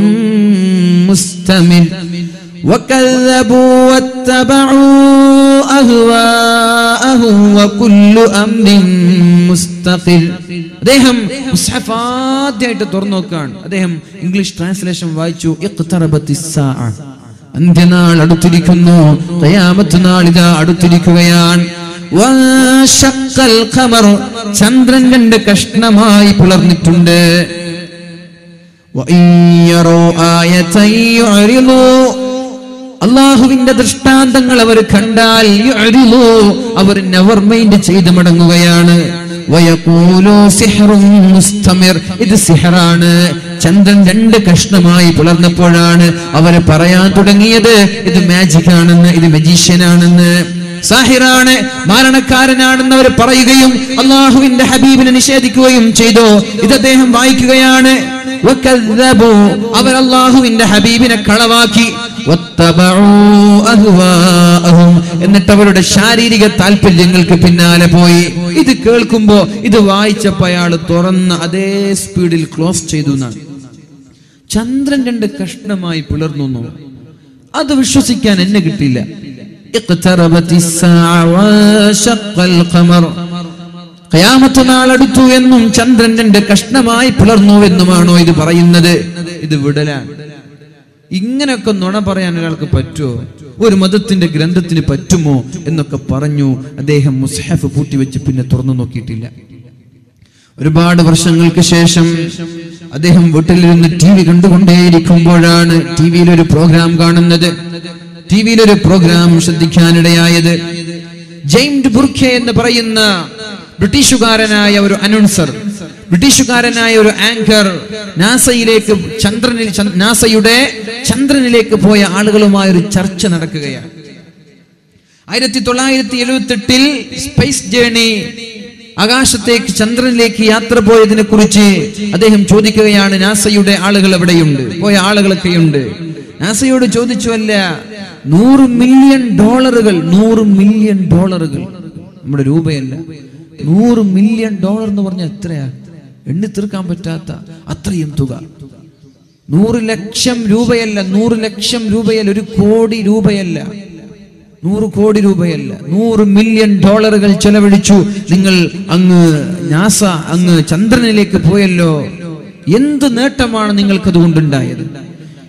مستمر وكذبوا واتبعوا أهواءهم وكل أمر مستقل അദ്ദേഹം മുസ്ഹഫ് ആദ്യമായിട്ട് തുറന്നു നോക്കുകയാണ് അദ്ദേഹം ഇംഗ്ലീഷ് ട്രാൻസ്ലേഷൻ വായിച്ചു ഇഖ്തറബത്തി സ്സാഅ. അന്ത്യനാൾ അടുത്തിരിക്കുന്നു ഖയാമത്ത് നാൾ ഇതാ അടുത്തിരിക്കുകയാണ് വൻഷഖൽ ഖമർ. ചന്ദ്രൻ രണ്ട് കഷ്ണമായി പുലർന്നിട്ടുണ്ട് وإن يروا آية يعرضوا അള്ളാഹുവിന്റെ ദൃഷ്ടാന്തങ്ങൾ അവർ കണ്ടാൽ യുഅ്രിളൂ, അവർ നെവർ മൈൻഡ് ചെയ്ത് മടങ്ങുകയാണ് വയഖൂലു സിഹ്റും മുസ്തമിർ. ഇത് സിഹറാണ് ചന്ദ്രൻ രണ്ട് കഷ്ണമായി പുലർന്നപ്പോഴാണ് അവർ പറയാൻ തുടങ്ങിയത് ഇത് മാജിക് ആണെന്ന് ഇത് മജീഷ്യൻ ആണെന്ന് സാഹിറാണ് മാരണക്കാരനാണെന്ന് അവർ പറയുകയും അള്ളാഹുവിന്റെ ഹബീബിനെ നിഷേധിക്കുകയും ചെയ്തു ഇത് അദ്ദേഹം വായിക്കുകയാണ് വകദ്ദബൂ. അവർ അള്ളാഹുവിന്റെ ഹബീബിനെ കളവാക്കി വത്തബഊ അഹ്വാഅഹും. എന്നിട്ട് അവരുടെ ശാരീരിക താല്പര്യങ്ങൾക്ക് പിന്നാലെ പോയി ഇത് കേൾക്കുമ്പോ ഇത് വായിച്ചപ്പോ അയാൾ തുറന്ന അതേ സ്പീഡിൽ ക്ലോസ് ചെയ്തു എന്നാണ് ചന്ദ്രൻ രണ്ട് കഷ്ണമായി പുലർന്നു എന്ന്. അത് വിശ്വസിക്കാൻ എന്നെ കിട്ടിയില്ല اقتربت الساعة وانشق القمر ഖയാമത്ത് നാൾ അടുത്തു എന്നും ചന്ദ്രൻ രണ്ട് കഷ്ണമായി പുലർന്നു എന്നുമാണോ ഇത് പറയുന്നത് ഇത് വിടലാണ് ഇങ്ങനെയൊക്കെ നുണ പറയാൻ ഒരാൾക്ക് പറ്റുമോ ഒരു മതത്തിന്റെ ഗ്രന്ഥത്തിന് പറ്റുമോ എന്നൊക്കെ പറഞ്ഞു അദ്ദേഹം മുസ്ഹഫ് പൂട്ടിവെച്ച് പിന്നെ തുറന്നു നോക്കിയിട്ടില്ല ഒരുപാട് വർഷങ്ങൾക്ക് ശേഷം അദ്ദേഹം വീട്ടിലിരുന്ന് ടി വി കണ്ടുകൊണ്ടേയിരിക്കുമ്പോഴാണ് ടി വിയിൽ ഒരു പ്രോഗ്രാം കാണുന്നത് ടി വിയിൽ ഒരു പ്രോഗ്രാം ശ്രദ്ധിക്കാനിടയായത് ജെയിംസ് ബുർഖെ എന്ന് പറയുന്ന ബ്രിട്ടീഷുകാരനായ ഒരു അനൗൺസർ ബ്രിട്ടീഷുകാരനായ ഒരു ആങ്കർ നാസയിലേക്ക് ചന്ദ്രനിൽ ചന്ദ്- നാസയുടെ ചന്ദ്രനിലേക്ക് പോയ ആളുകളുമായ ഒരു ചർച്ച നടക്കുകയാണ് ആയിരത്തി തൊള്ളായിരത്തി എഴുപത്തി എട്ടിൽ സ്പേസ് ജേണി ആകാശത്തേക്ക് ചന്ദ്രനിലേക്ക് യാത്ര പോയതിനെ കുറിച്ച് അദ്ദേഹം ചോദിക്കുകയാണ് നാസയുടെ ആളുകൾ എവിടെയുണ്ട് പോയ ആളുകളൊക്കെയുണ്ട് നാസയോട് ചോദിച്ചു അല്ല നൂറ് മില്യൺ ഡോളറുകൾ നൂറ് മില്യൺ ഡോളറുകൾ നമ്മുടെ രൂപയല്ല നൂറ് മില്യൺ ഡോളർ എന്ന് പറഞ്ഞാൽ എത്രയാ എണ്ണി തീർക്കാൻ പറ്റാത്ത അത്രയും തുക നൂറ് ലക്ഷം രൂപയല്ല നൂറ് ലക്ഷം രൂപയല്ല ഒരു കോടി രൂപയല്ല നൂറ് കോടി രൂപയല്ല നൂറ് മില്യൺ ഡോളറുകൾ ചെലവഴിച്ചു നിങ്ങൾ അങ്ങ് നാസ അങ്ങ് ചന്ദ്രനിലേക്ക് പോയല്ലോ എന്ത് നേട്ടമാണ് നിങ്ങൾക്ക് അതുകൊണ്ടുണ്ടായത്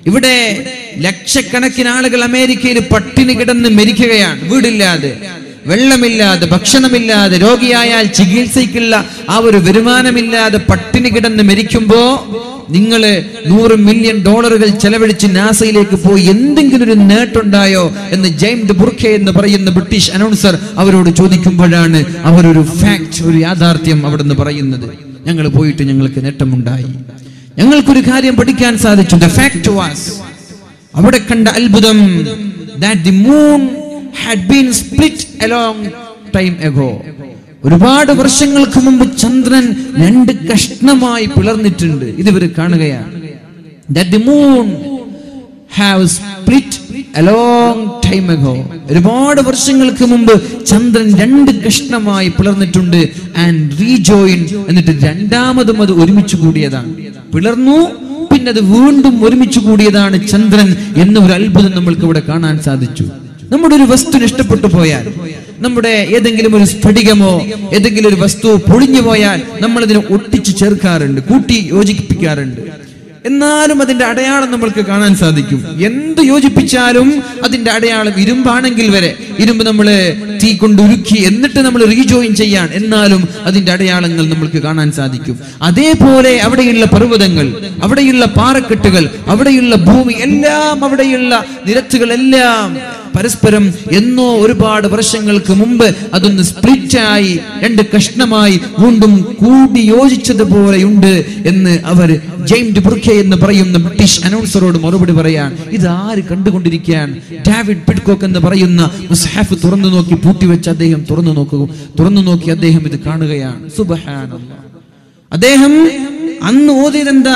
ഇവിടെ ലക്ഷക്കണക്കിന് ആളുകൾ അമേരിക്കയിൽ പട്ടിണി കിടന്ന് മരിക്കുകയാണ് വീടില്ലാതെ വെള്ളമില്ലാതെ ഭക്ഷണമില്ലാതെ രോഗിയായാൽ ചികിത്സയ്ക്കുള്ള ആ ഒരു വരുമാനമില്ലാതെ പട്ടിണി കിടന്ന് മരിക്കുമ്പോ നിങ്ങൾ നൂറ് മില്യൺ ഡോളറുകൾ ചെലവഴിച്ച് നാസയിലേക്ക് പോയി എന്തെങ്കിലും ഒരു നേട്ടുണ്ടായോ എന്ന് ജെയിംസ് ബുർഖെ എന്ന് പറയുന്ന ബ്രിട്ടീഷ് അനൗൺസർ അവരോട് ചോദിക്കുമ്പോഴാണ് അവരൊരു ഫാക്ട് ഒരു യാഥാർത്ഥ്യം അവിടുന്ന് പറയുന്നത് ഞങ്ങൾ പോയിട്ട് ഞങ്ങൾക്ക് നേട്ടമുണ്ടായി ഞങ്ങൾക്കൊരു കാര്യം പഠിക്കാൻ സാധിച്ചു ദ ഫാക്ട് വാസ് അവിടെ കണ്ട അത്ഭുതം that the moon had been split a long time ago ഒരുപാട് വർഷങ്ങൾക്ക് മുമ്പ് ചന്ദ്രൻ രണ്ട് കഷ്ണമായി പിളർന്നിട്ടുണ്ട് ഇത് ഇവർ കാണുകയാണ് that the moon have split a long time ago ഒരുപാട് വർഷങ്ങൾക്ക് മുമ്പ് ചന്ദ്രൻ രണ്ട് കഷ്ണമായി പിളർന്നിട്ടുണ്ട് ആൻഡ് റീജോയിൻ എന്നിട്ട് രണ്ടാമതും അത് ഒരുമിച്ച് കൂടിയതാണ് പിളർന്നു പിന്നെ അത് വീണ്ടും ഒരുമിച്ച് കൂടിയതാണ് ചന്ദ്രൻ എന്ന ഒരു അത്ഭുതം നമ്മൾക്ക് ഇവിടെ കാണാൻ സാധിച്ചു നമ്മുടെ ഒരു വസ്തു ഇഷ്ടപ്പെട്ടു പോയാൽ നമ്മുടെ ഏതെങ്കിലും ഒരു സ്ഫടികമോ ഏതെങ്കിലും ഒരു വസ്തു പൊളിഞ്ഞു പോയാൽ നമ്മൾ അതിനെ ഒട്ടിച്ചു ചേർക്കാറുണ്ട് കൂട്ടി യോജിപ്പിക്കാറുണ്ട് എന്നാലും അതിന്റെ അടയാളം നമ്മൾക്ക് കാണാൻ സാധിക്കും എന്ത് യോജിപ്പിച്ചാലും അതിന്റെ അടയാളം ഇരുമ്പാണെങ്കിൽ വരെ ഇരുമ്പ് നമ്മൾ തീ കൊണ്ട് ഉരുക്കി എന്നിട്ട് നമ്മൾ റീജോയിൻ ചെയ്യാൻ എന്നാലും അതിന്റെ അടയാളങ്ങൾ നമ്മൾക്ക് കാണാൻ സാധിക്കും അതേപോലെ അവിടെയുള്ള പർവ്വതങ്ങൾ അവിടെയുള്ള പാറക്കെട്ടുകൾ അവിടെയുള്ള ഭൂമി എല്ലാം അവിടെയുള്ള നിരത്തുകളെല്ലാം പരസ്പരം എന്നോ ഒരുപാട് വർഷങ്ങൾക്ക് മുമ്പ് അതൊന്ന് സ്പ്ലിറ്റായി രണ്ട് കഷ്ണമായി വീണ്ടും കൂടി യോജിച്ചതുപോലെയുണ്ട് എന്ന് അവർ ജെയിംസ് ബുർഖെ എന്ന് പറയുന്ന ബ്രിട്ടീഷ് അനൗൺസറോട് മറുപടി പറയാൻ ഇത് ആര് കണ്ടുകൊണ്ടിരിക്കാൻ ഡാവിഡ് പിഡ്കോക്ക് എന്ന് പറയുന്ന മുസ്ഹാഫ് തുറന്നു നോക്കി പൂട്ടിവെച്ച് അദ്ദേഹം തുറന്നു നോക്കുക തുറന്നു നോക്കി അദ്ദേഹം ഇത് കാണുകയാണ് സുബഹാനല്ലാഹ് അദ്ദേഹം അന്ന് ഓതിയത് എന്താ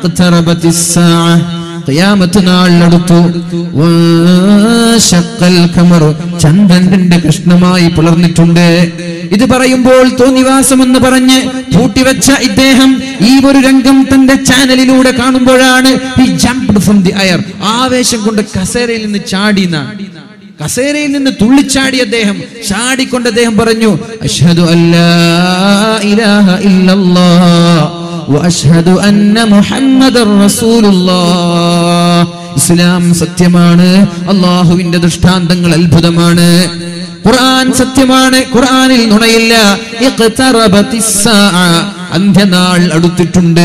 ഖിയാമത്ത് നാളിലടുത്തു വശഖൽ ഖമർ ചന്ദ്രൻ രണ്ട് കഷ്ണമായി പിളർന്നിട്ടുണ്ട് ഇത് പറയുമ്പോൾ തോന്നിവാസം എന്ന് പറഞ്ഞ് പൂട്ടിവെച്ച ഇദ്ദേഹം ഈ ഒരു രംഗം തന്റെ ചാനലിലൂടെ കാണുമ്പോഴാണ് ഈ ജംപ്ഡ് ഫ്രം ദി അയർ ആവേശം കൊണ്ട് കസേരയിൽ നിന്ന് ചാടി കസേരയിൽ നിന്ന് തുള്ളിച്ചാടി അദ്ദേഹം ചാടിക്കൊണ്ട് അദ്ദേഹം പറഞ്ഞു അഷ്ഹദു അല്ലാ ഇലാഹ ഇല്ലല്ലാഹ് വഅഷ്ഹദു അന്ന മുഹമ്മദർ റസൂലുള്ളാഹ് ഇസ്ലാം സത്യമാണ് അള്ളാഹുവിന്റെ ദൃഷ്ടാന്തങ്ങൾ അത്ഭുതമാണ് ഖുർആൻ സത്യമാണ് ഖുർആനിൽ നുണയില്ല ഇഖ്തറബത്തിസ് സാഅ അന്ത്യനാൾ അടുത്തിട്ടുണ്ട്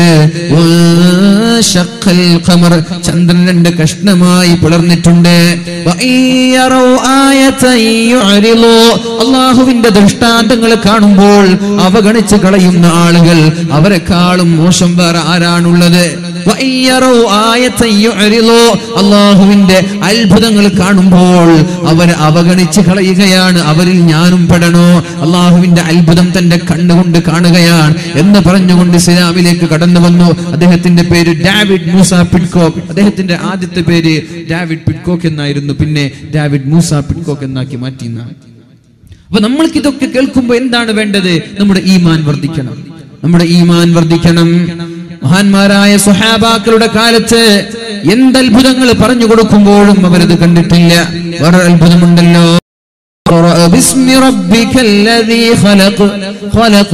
വശഖൽ ഖമർ ചന്ദ്രൻ രണ്ട് കഷ്ണമായി പിളർന്നിട്ടുണ്ട് വഇയറൗ ആയതൻ യുഅരിളു അല്ലാഹുവിന്റെ ദൃഷ്ടാന്തങ്ങൾ കാണുമ്പോൾ അവഗണിച്ച് കളയുന്ന ആളുകൾ അവരെക്കാളും മോശം വേറെ ആരാണുള്ളത് വഇയറൗ ആയതൻ യുഅരിളു അല്ലാഹുവിന്റെ അത്ഭുതങ്ങൾ കാണുമ്പോൾ അവർ അവഗണിച്ച് കളയുകയാണ് അവരിൽ ഞാനും പെടണോ അള്ളാഹുവിന്റെ അത്ഭുതം തന്റെ കണ്ണുകൊണ്ട് കാണുകയാണ് എന്ന് പറഞ്ഞുകൊണ്ട് ഇസ്ലാമിലേക്ക് കടന്നു വന്നു അദ്ദേഹത്തിന്റെ പേര് ഡാവിഡ് മൂസ പിഡ്കോക്ക് അദ്ദേഹത്തിന്റെ ആദ്യത്തെ പേര് ഡാവിഡ് പിഡ്കോക്ക് എന്നായിരുന്നു പിന്നെ ഡാവിഡ് മൂസ പിഡ്കോക്ക് എന്നാക്കി മാറ്റി അപ്പൊ നമ്മൾക്ക് ഇതൊക്കെ കേൾക്കുമ്പോൾ എന്താണ് വേണ്ടത് നമ്മുടെ ഈമാൻ വർദ്ധിക്കണം നമ്മുടെ ഈമാൻ വർദ്ധിക്കണം മഹാന്മാരായ സുഹാബാക്കളുടെ കാലത്ത് എന്തത്ഭുതങ്ങൾ പറഞ്ഞു കൊടുക്കുമ്പോഴും അവരത് കണ്ടിട്ടില്ല വേറെ അത്ഭുതമുണ്ടല്ലോ اقرأ باسم ربك الذي خلق خلق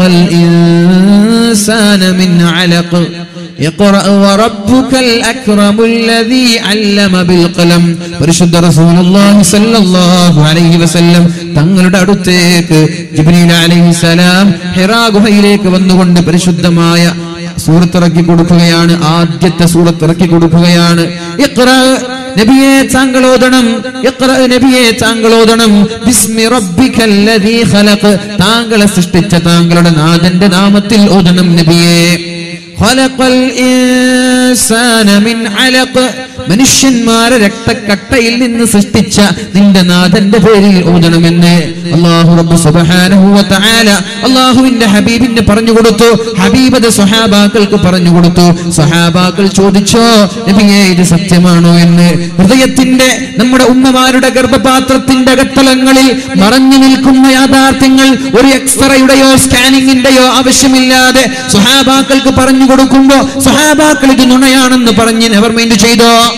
الإنسان من علق اقرأ وربك الأكرم الذي علم بالقلم പരിശുദ്ധ റസൂലുള്ളാഹി സ്വല്ലല്ലാഹു അലൈഹി വസല്ലം തങ്ങളുടെ അടുത്തേക്ക് ജിബ്രീൽ അലൈഹിസ്സലാം ഹിറാ ഗുഹയിലേക്ക് വന്നുകൊണ്ട് പരിശുദ്ധമായ സൂറത്തിറക്കി കൊടുക്കുകയാണ് ആദ്യത്തെ സൂറത്തിറക്കി കൊടുക്കുകയാണ് ഇഖ്റ നബിയെ താങ്കളോദണം ഇഖ്റ നബിയെ താങ്കളോദണം ബിസ്മി റബ്ബിക്കല്ലദീ ഖലഖ് താങ്കളെ സൃഷ്ടിച്ച താങ്കളുടെ നാഥന്റെ നാമത്തിൽ ഓദണം നബിയെ ഖലഖൽ ഇൻസാന മിൻ അലഖ് മനുഷ്യന്മാരെ രക്തക്കട്ടയിൽ നിന്ന് സൃഷ്ടിച്ച നിന്റെ നാഥന്റെ പേരിൽ ഓതണമെന്ന് അള്ളാഹു റബ്ബ് സുബ്ഹാനഹു വ തആല അള്ളാഹുവിന്റെ ഹബീബിന് പറഞ്ഞു കൊടുത്തു ഹബീബ് അത് സ്വഹാബാക്കൾക്ക് പറഞ്ഞു കൊടുത്തു സ്വഹാബാക്കൾ ചോദിച്ചോ നബിയെ ഇത് സത്യമാണോ എന്ന് ഹൃദയത്തിന്റെ നമ്മുടെ ഉമ്മമാരുടെ ഗർഭപാത്രത്തിന്റെ അകത്തളങ്ങളിൽ മറഞ്ഞു നിൽക്കുന്ന യാഥാർത്ഥ്യങ്ങൾ ഒരു എക്സ്റയുടെയോ സ്കാനിങ്ങിന്റെയോ ആവശ്യമില്ലാതെ സ്വഹാബാക്കൾക്ക് പറഞ്ഞു കൊടുക്കുമ്പോ സ്വഹാബാക്കൾ ഇത് നുണയാണെന്ന് പറഞ്ഞ് നെവർ മൈൻഡ് ചെയ്തോ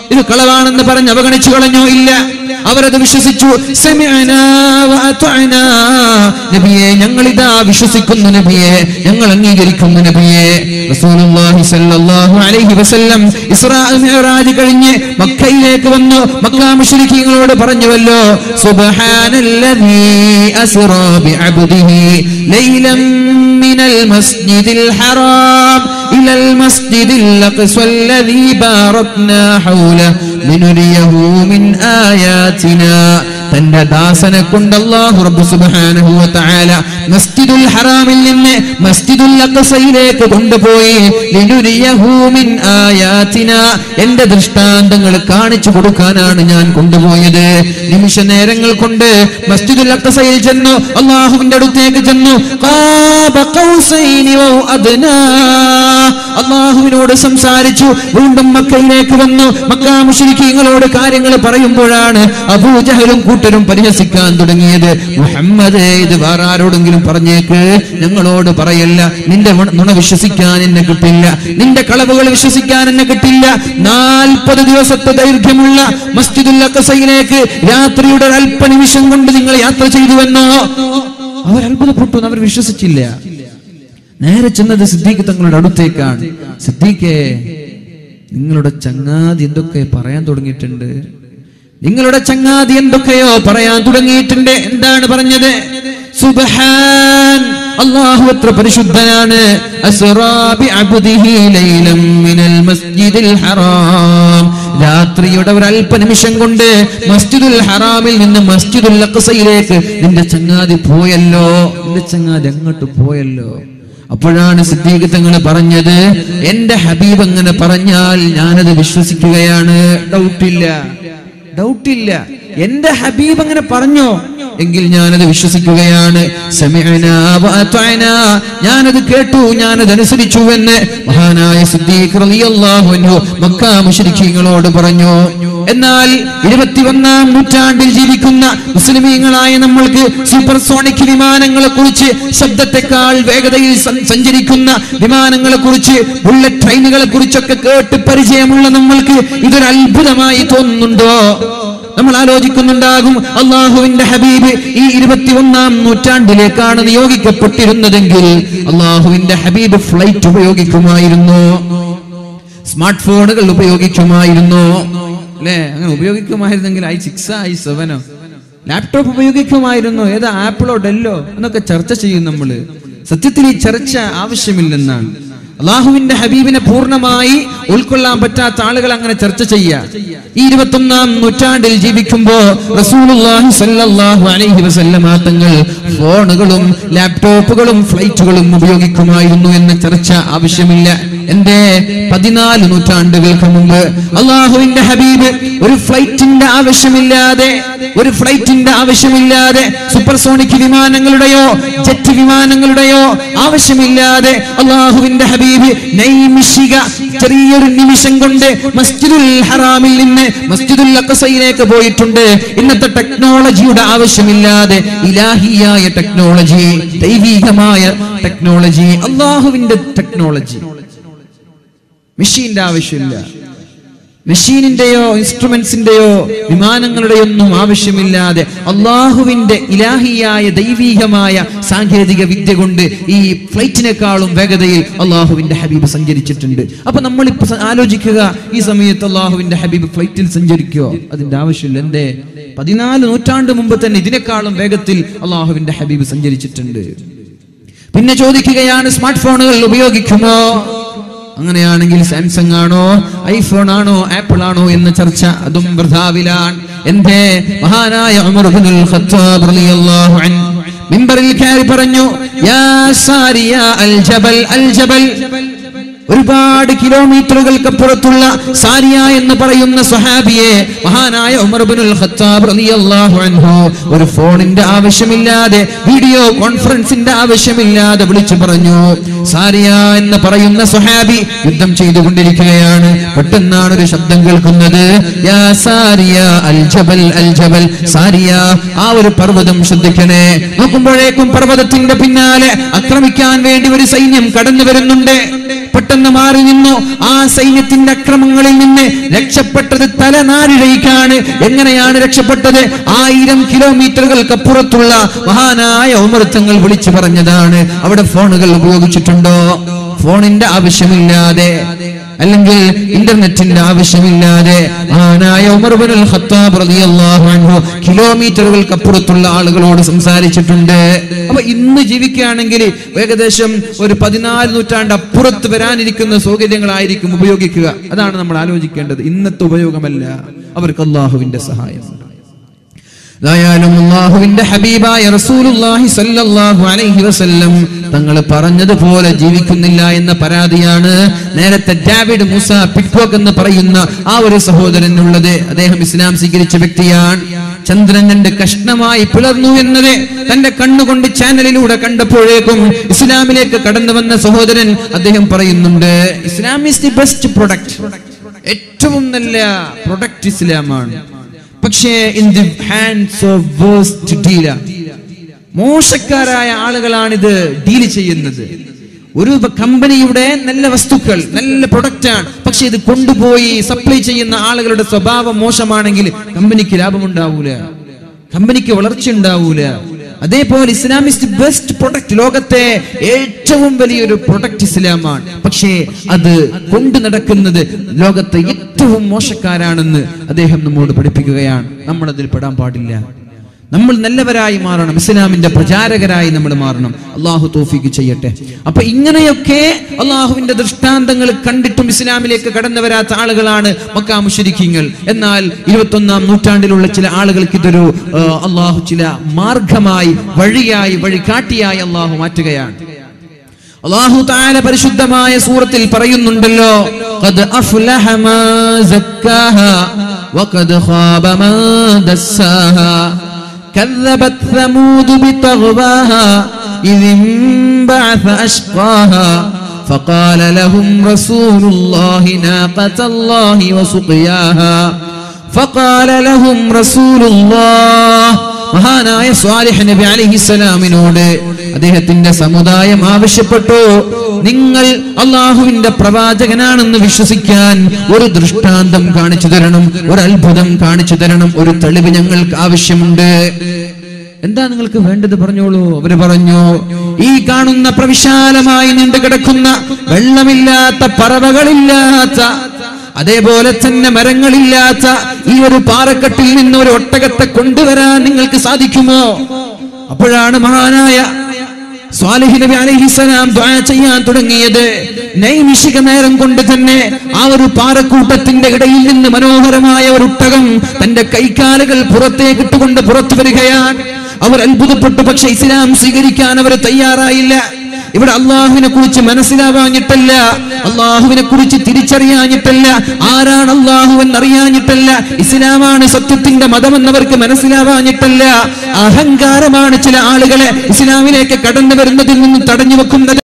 ഇത് കളവാണെന്ന് പറഞ്ഞ് അവഗണിച്ചു കളഞ്ഞോ ഇല്ല അവരത് വിശ്വസിച്ചു സമിഅനാ വഅതഅനാ. നബിയെ ഞങ്ങൾ ഇതാ വിശ്വസിക്കുന്നു നബിയെ ഞങ്ങൾ അംഗീകരിക്കുന്നു നബിയെ റസൂലുള്ളാഹി സ്വല്ലല്ലാഹു അലൈഹി വസല്ലം ഇസ്രാ മിഅ്റാജ് കഴിഞ്ഞ് മക്കയിലേക്ക് വന്നു മക്ക മുശ്രിക്കീങ്ങളോട് പറഞ്ഞുവല്ലോ സുബ്ഹാനല്ലദീ അസ്റാ ബിഅബ്ദിഹി ലൈലൻ മിനൽ മസ്ജിദിൽ ഹറാം ഇലൽ മസ്ജിദിൽ അഖ്സ الذي باركنا حوله لنريه من آياتنا തന്റെ ദാസനെ കൊണ്ട് അല്ലാഹു റബ്ബ് സുബ്ഹാനഹു വ തആല മസ്ജിദുൽ ഹറാമിൽ നിന്ന് മസ്ജിദുൽ അഖ്സയിലേക്ക് കൊണ്ടുപോയി ലിനുരിയഹു മിൻ ആയാതിന എന്റെ ദൃഷ്ടാന്തങ്ങൾ കാണിച്ചു കൊടുക്കാനാണ് ഞാൻ കൊണ്ടുപോയത് നിമിഷ നേരങ്ങൾ കൊണ്ട് മസ്ജിദുൽ അഖ്സയിൽ ചെന്നു അള്ളാഹുവിന്റെ അടുത്തേക്ക് ചെന്നു ഖാബ ഖൗസൈനി വ അദ്നാ അള്ളാഹുവിനോട് സംസാരിച്ചു വീണ്ടും മക്കയിലേക്ക് വന്നു മക്ക മുശ്രിക്കീങ്ങളോട് കാര്യങ്ങൾ പറയുമ്പോഴാണ് അബൂജഹലും കൂട്ടരും പരിഹസിക്കാൻ തുടങ്ങിയത് മുഹമ്മദ് ഇത് വേറെ ആരോടെങ്കിലും പറഞ്ഞേക്ക് ഞങ്ങളോട് പറയല്ല നിന്റെ നുണ- നുണ വിശ്വസിക്കാൻ എന്നെ കിട്ടില്ല നിന്റെ കളവുകൾ വിശ്വസിക്കാൻ എന്നെ കിട്ടില്ല നാൽപ്പത് ദിവസത്തെ ദൈർഘ്യമുള്ള മസ്ജിദുൽ അഖസയിലേക്ക് രാത്രിയുടെ ഒരു അല്പനിമിഷം കൊണ്ട് നിങ്ങൾ യാത്ര ചെയ്തുവെന്നോ അവർ അത്ഭുതപ്പെട്ടു അവർ വിശ്വസിച്ചില്ല നേരെ ചെന്നത് സിദ്ദീഖ് തങ്ങളുടെ അടുത്തേക്കാണ് സിദ്ദീഖേ നിങ്ങളുടെ ചങ്ങാതി എന്തൊക്കെ പറയാൻ തുടങ്ങിയിട്ടുണ്ട് നിങ്ങളുടെ ചങ്ങാതി എന്തൊക്കെയോ പറയാൻ തുടങ്ങിയിട്ടുണ്ട് എന്താണ് പറഞ്ഞത് സുബ്ഹാൻ അല്ലാഹു എത്ര പരിശുദ്ധനാണ് അസ്റാ ബിഅബ്ദിഹി ലൈലം മിനൽ മസ്ജിദിൽ ഹറാം രാത്രിയുടെ ഒരു അല്പനിമിഷം കൊണ്ട് മസ്ജിദുൽ ഹറാമിൽ നിന്ന് മസ്ജിദുൽ അഖ്സയിലേക്ക് നിന്റെ ചങ്ങാതി പോയല്ലോ നിന്റെ ചങ്ങാതി അങ്ങോട്ട് പോയല്ലോ അപ്പോഴാണ് സിദ്ദീഖ് തങ്ങൾ പറഞ്ഞത് എന്റെ ഹബീബ് അങ്ങനെ പറഞ്ഞാൽ ഞാനത് വിശ്വസിക്കുകയാണ് ഡൗട്ടില്ല ഡൗട്ടില്ല എന്റെ ഹബീബ് അങ്ങനെ പറഞ്ഞോ എങ്കിൽ ഞാനത് വിശ്വസിക്കുകയാണ് സമിഅനാ വഅതഅനാ. ഞാനത് കേട്ടു ഞാനത് അനുസരിച്ചു എന്ന് മഹാനായ സിദ്ദീഖ് റളിയല്ലാഹു അൻഹു മക്ക മുശ്രിക്കീങ്ങളോട് പറഞ്ഞു എന്നാൽ ഇരുപത്തിയൊന്നാം നൂറ്റാണ്ടിൽ ജീവിക്കുന്ന മുസ്ലിമീങ്ങളായ നമ്മൾക്ക് സൂപ്പർസോണിക് വിമാനങ്ങളെ കുറിച്ച് ശബ്ദത്തെക്കാൾ വേഗതയിൽ സൻ- സഞ്ചരിക്കുന്ന വിമാനങ്ങളെ കുറിച്ച് ബുള്ളറ്റ് ട്രെയിനുകളെ കുറിച്ചൊക്കെ കേട്ട് പരിചയമുള്ള നമ്മൾക്ക് ഇതൊരു അത്ഭുതമായി തോന്നുന്നുണ്ടോ നമ്മൾ ആലോചിക്കുന്നുണ്ടാകും അള്ളാഹുവിന്റെ ഹബീബ് ഈ ഇരുപത്തിയൊന്നാം നൂറ്റാണ്ടിലേക്കാണ് നിയോഗിക്കപ്പെട്ടിരുന്നതെങ്കിൽ അള്ളാഹുവിന്റെ ഹബീബ് ഫ്ലൈറ്റ് ഉപയോഗിക്കുമായിരുന്നു സ്മാർട്ട് ഫോണുകൾ ഉപയോഗിക്കുമായിരുന്നു അല്ലേ അങ്ങനെ ഉപയോഗിക്കുമായിരുന്നെങ്കിൽ ഐ സിക്സ് ഐ സെവനോ ലാപ്ടോപ്പ് ഉപയോഗിക്കുമായിരുന്നു ഏതാ ആപ്പിളോ ഡെല്ലോ എന്നൊക്കെ ചർച്ച ചെയ്യും നമ്മള് സത്യത്തിൽ ഈ ചർച്ച ആവശ്യമില്ലെന്നാണ് അള്ളാഹുവിന്റെ ഹബീബിനെ പൂർണ്ണമായി ഉൾക്കൊള്ളാൻ പറ്റാത്ത ആളുകൾ അങ്ങനെ ചർച്ച ചെയ്യാ ഈ ഇരുപത്തൊന്നാം നൂറ്റാണ്ടിൽ ജീവിക്കുമ്പോ റസൂലുള്ളാഹി സ്വല്ലല്ലാഹു അലൈഹി വസല്ലമ തങ്ങൾ ഫോണുകളും ലാപ്ടോപ്പുകളും ഫ്ലൈറ്റുകളും ഉപയോഗിക്കുമായിരുന്നു എന്ന ചർച്ച ആവശ്യമില്ല എന്റെ പതിനാല് നൂറ്റാണ്ടുകൾക്ക് മുമ്പ് അള്ളാഹുവിന്റെ ഹബീബ് ഒരു ഫ്ലൈറ്റിന്റെ ആവശ്യമില്ലാതെ ഒരു ഫ്ലൈറ്റിന്റെ ആവശ്യമില്ലാതെ സൂപ്പർസോണിക് വിമാനങ്ങളുടെയോ ജെറ്റ് വിമാനങ്ങളുടെയോ ആവശ്യമില്ലാതെ അള്ളാഹുവിന്റെ ഹബീബ് നൈമിഷിക ചെറിയൊരു നിമിഷം കൊണ്ട് മസ്ജിദുൽ ഹറാമിൽ നിന്ന് മസ്ജിദുൽ അഖസയിലേക്ക് പോയിട്ടുണ്ട് ഇന്നത്തെ ടെക്നോളജിയുടെ ആവശ്യമില്ലാതെ ഇലാഹിയായ ടെക്നോളജി ദൈവികമായ ടെക്നോളജി അള്ളാഹുവിന്റെ ടെക്നോളജി മെഷീന്റെ ആവശ്യമില്ല മെഷീനിന്റെയോ ഇൻസ്ട്രുമെന്റ്സിന്റെയോ വിമാനങ്ങളുടെയോ ഒന്നും ആവശ്യമില്ലാതെ അള്ളാഹുവിന്റെ ഇലാഹിയായ ദൈവീകമായ സാങ്കേതിക വിദ്യ കൊണ്ട് ഈ ഫ്ലൈറ്റിനേക്കാളും വേഗതയിൽ അള്ളാഹുവിന്റെ ഹബീബ് സഞ്ചരിച്ചിട്ടുണ്ട് അപ്പൊ നമ്മളിപ്പോ സ- ആലോചിക്കുക ഈ സമയത്ത് അള്ളാഹുവിന്റെ ഹബീബ് ഫ്ലൈറ്റിൽ സഞ്ചരിക്കോ അതിന്റെ ആവശ്യമില്ല എന്തേ പതിനാല് നൂറ്റാണ്ട് മുമ്പ് തന്നെ ഇതിനേക്കാളും വേഗത്തിൽ അള്ളാഹുവിന്റെ ഹബീബ് സഞ്ചരിച്ചിട്ടുണ്ട് പിന്നെ ചോദിക്കുകയാണ് സ്മാർട്ട് ഫോണുകൾ ഉപയോഗിക്കുമോ അങ്ങനെയാണെങ്കിൽ സാംസങ് ആണോ ഐഫോൺ ആണോ ആപ്പിൾ ആണോ എന്ന ചർച്ച അതും വൃഥാവിലാണ് എന്റെ മഹാനായ ഉമർ ഇബ്നുൽ ഖത്താബ് റളിയല്ലാഹു അൻഹു മിമ്പറിൽ കയറി പറഞ്ഞു യാ സാരിയ അൽ ജബൽ അൽ ജബൽ ഒരുപാട് കിലോമീറ്ററുകൾക്കപ്പുറത്തുള്ള സാരിയ എന്ന് പറയുന്ന സ്വഹാബിയെ മഹാനായ ഉമർ ഇബ്നുൽ ഖത്താബ് റളിയല്ലാഹു അൻഹു ഒരു ഫോണിന്റെ ആവശ്യമില്ലാതെ വീഡിയോ കോൺഫറൻസിന്റെ ആവശ്യമില്ലാതെ വിളിച്ചു പറഞ്ഞു സാരിയ എന്ന് പറയുന്ന സ്വഹാബി യുദ്ധം ചെയ്തുകൊണ്ടിരിക്കുകയാണ് പെട്ടെന്നാണ് ഒരു ശബ്ദം കേൾക്കുന്നത് യാ സാരിയ അൽ ജബൽ അൽ ജബൽ സാരിയ ആ ഒരു പർവ്വതം ശ്രദ്ധിക്കണേ നോക്കുമ്പോഴേക്കും പർവ്വതത്തിന്റെ പിന്നാലെ ആക്രമിക്കാൻ വേണ്ടി ഒരു സൈന്യം കടന്നു വരുന്നുണ്ട് പെട്ടെന്ന് മാറി മാറി നിന്നു ആ സൈന്യത്തിന്റെ അക്രമങ്ങളിൽ നിന്ന് രക്ഷപ്പെട്ടത് തലനാരിഴയ്ക്കാണ് എങ്ങനെയാണ് രക്ഷപ്പെട്ടത് ആയിരം കിലോമീറ്ററുകൾക്കപ്പുറത്തുള്ള മഹാനായ ഉമർത്തങ്ങൾ വിളിച്ചു പറഞ്ഞതാണ് അവിടെ ഫോണുകൾ ഉപയോഗിച്ചിട്ടുണ്ടോ ഫോണിന്റെ ആവശ്യമില്ലാതെ അല്ലെങ്കിൽ ഇന്റർനെറ്റിന്റെ ആവശ്യമില്ലാതെ മഹാനായ ഉമർ ബിൻ അൽ ഖത്താബ് റളിയല്ലാഹു അൻഹു കിലോമീറ്ററുകൾക്ക് അപ്പുറത്തുള്ള ആളുകളോട് സംസാരിച്ചിട്ടുണ്ട് അപ്പൊ ഇന്ന് ജീവിക്കുകയാണെങ്കിൽ ഏകദേശം ഒരു പതിനാല് നൂറ്റാണ്ട് അപ്പുറത്ത് വരാനിരിക്കുന്ന സൗകര്യങ്ങളായിരിക്കും ഉപയോഗിക്കുക അതാണ് നമ്മൾ ആലോചിക്കേണ്ടത് ഇന്നത്തെ ഉപയോഗമല്ല അവർക്ക് അള്ളാഹുവിന്റെ സഹായം ഏതായാലും അള്ളാഹുവിന്റെ ഹബീബായ റസൂലുള്ളാഹി സ്വല്ലല്ലാഹു അലൈഹി വസല്ലം തങ്ങൾ പറഞ്ഞതുപോലെ ജീവിക്കുന്നില്ല എന്ന പരാതിയാണ് നേരത്തെ ഡാവിഡ് മൂസ പിക്വോക്ക് എന്ന് പറയുന്ന ആ ഒരു സഹോദരനുള്ളത് അദ്ദേഹം ഇസ്ലാം സ്വീകരിച്ച വ്യക്തിയാണ് ചന്ദ്രൻ രണ്ട് കഷ്ണമായി പിളർന്നു എന്നത് തന്റെ കണ്ണുകൊണ്ട് ചാനലിലൂടെ കണ്ടപ്പോഴേക്കും ഇസ്ലാമിലേക്ക് കടന്നു വന്ന സഹോദരൻ അദ്ദേഹം പറയുന്നുണ്ട് Islam is the best product ഏറ്റവും നല്ല പ്രൊഡക്റ്റ് ഇസ്ലാമാണ് പക്ഷേ in the hands of waste dealer മോശക്കാരായ ആളുകളാണിത് ഡീൽ ചെയ്യുന്നത് ഒരു ബ- കമ്പനിയുടെ നല്ല വസ്തുക്കൾ നല്ല പ്രൊഡക്റ്റ് ആണ് പക്ഷെ ഇത് കൊണ്ടുപോയി സപ്ലൈ ചെയ്യുന്ന ആളുകളുടെ സ്വഭാവം മോശമാണെങ്കിൽ കമ്പനിക്ക് ലാഭമുണ്ടാവൂല കമ്പനിക്ക് വളർച്ച ഉണ്ടാവൂല അതേപോലെ Islam is the best product ലോകത്തെ ഏറ്റവും വലിയൊരു പ്രൊഡക്റ്റ് ഇസ്ലാമാണ് പക്ഷേ അത് കൊണ്ടു നടക്കുന്നത് ലോകത്തെ ഏറ്റവും മോശക്കാരാണെന്ന് അദ്ദേഹം നമ്മോട് പഠിപ്പിക്കുകയാണ് നമ്മൾ അതിൽ പെടാൻ പാടില്ല നമ്മൾ നല്ലവരായി മാറണം ഇസ്ലാമിന്റെ പ്രചാരകരായി നമ്മൾ മാറണം അള്ളാഹു തോഫിക്ക് ചെയ്യട്ടെ അപ്പൊ ഇങ്ങനെയൊക്കെ അള്ളാഹുവിന്റെ ദൃഷ്ടാന്തങ്ങൾ കണ്ടിട്ടും ഇസ്ലാമിലേക്ക് കടന്നു വരാത്ത ആളുകളാണ് മക്കാ മുഷരിക്കീങ്ങൾ എന്നാൽ ഇരുപത്തൊന്നാം നൂറ്റാണ്ടിലുള്ള ചില ആളുകൾക്ക് ഇതൊരു ആ, അള്ളാഹു ചില മാർഗമായി വഴിയായി വഴികാട്ടിയായി അള്ളാഹു മാറ്റുകയാണ് അള്ളാഹു താല പരിശുദ്ധമായ സൂറത്തിൽ പറയുന്നുണ്ടല്ലോ ഖദ് അഫ്ലഹ മാ സക്കാഹ വഖദ് ഖാബ മാ ദസ്സാഹ كذبت ثمود بطغواها إذ انبعث أشقاها فقال لهم رسول الله ناقة الله وسقياها فقال لهم رسول الله മഹാനായ സ്വാലിഹ് നബി അലഹിസ്സലാമിനോട് അദ്ദേഹത്തിന്റെ സമുദായം ആവശ്യപ്പെട്ടു നിങ്ങൾ അള്ളാഹുവിന്റെ പ്രവാചകനാണെന്ന് വിശ്വസിക്കാൻ ഒരു ദൃഷ്ടാന്തം കാണിച്ചു തരണം ഒരു അത്ഭുതം കാണിച്ചു തരണം ഒരു തെളിവ് ഞങ്ങൾക്ക് ആവശ്യമുണ്ട് എന്താ നിങ്ങൾക്ക് വേണ്ടത് പറഞ്ഞോളൂ അവര് പറഞ്ഞു ഈ കാണുന്ന പ്രവിശാലമായി നീണ്ടു കിടക്കുന്ന വെള്ളമില്ലാത്ത പറവകളില്ലാത്ത അതേപോലെ തന്നെ മരങ്ങളില്ലാത്ത ഈ ഒരു പാറക്കെട്ടിൽ നിന്ന് ഒരു ഒട്ടകത്തെ കൊണ്ടുവരാൻ നിങ്ങൾക്ക് സാധിക്കുമോ അപ്പോഴാണ് മഹാനായ സ്വാലിഹ് നബി അലൈഹിസ്സലാം ദുആ ചെയ്യാൻ തുടങ്ങിയത് നൈമിഷിക നേരം കൊണ്ട് തന്നെ ആ ഒരു പാറക്കൂട്ടത്തിന്റെ ഇടയിൽ നിന്ന് മനോഹരമായ ഒരു ഒട്ടകം തന്റെ കൈക്കാലുകൾ പുറത്തേക്ക് ഇട്ടുകൊണ്ട് പുറത്തു വരികയാണ് അവർ അത്ഭുതപ്പെട്ടു പക്ഷെ ഇസ്ലാം സ്വീകരിക്കാൻ അവർ തയ്യാറായില്ല ഇവിടെ അള്ളാഹുവിനെ കുറിച്ച് മനസ്സിലാവാഞ്ഞിട്ടല്ല അള്ളാഹുവിനെ കുറിച്ച് തിരിച്ചറിയാഞ്ഞിട്ടല്ല ആരാണ് അള്ളാഹു എന്നറിയാഞ്ഞിട്ടല്ല ഇസ്ലാമാണ് സത്യത്തിന്റെ മതമെന്നവർക്ക് മനസ്സിലാവാഞ്ഞിട്ടല്ല അഹങ്കാരമാണ് ചില ആളുകളെ ഇസ്ലാമിലേക്ക് കടന്നു വരുന്നതിൽ നിന്ന് തടഞ്ഞു വെക്കുന്നത്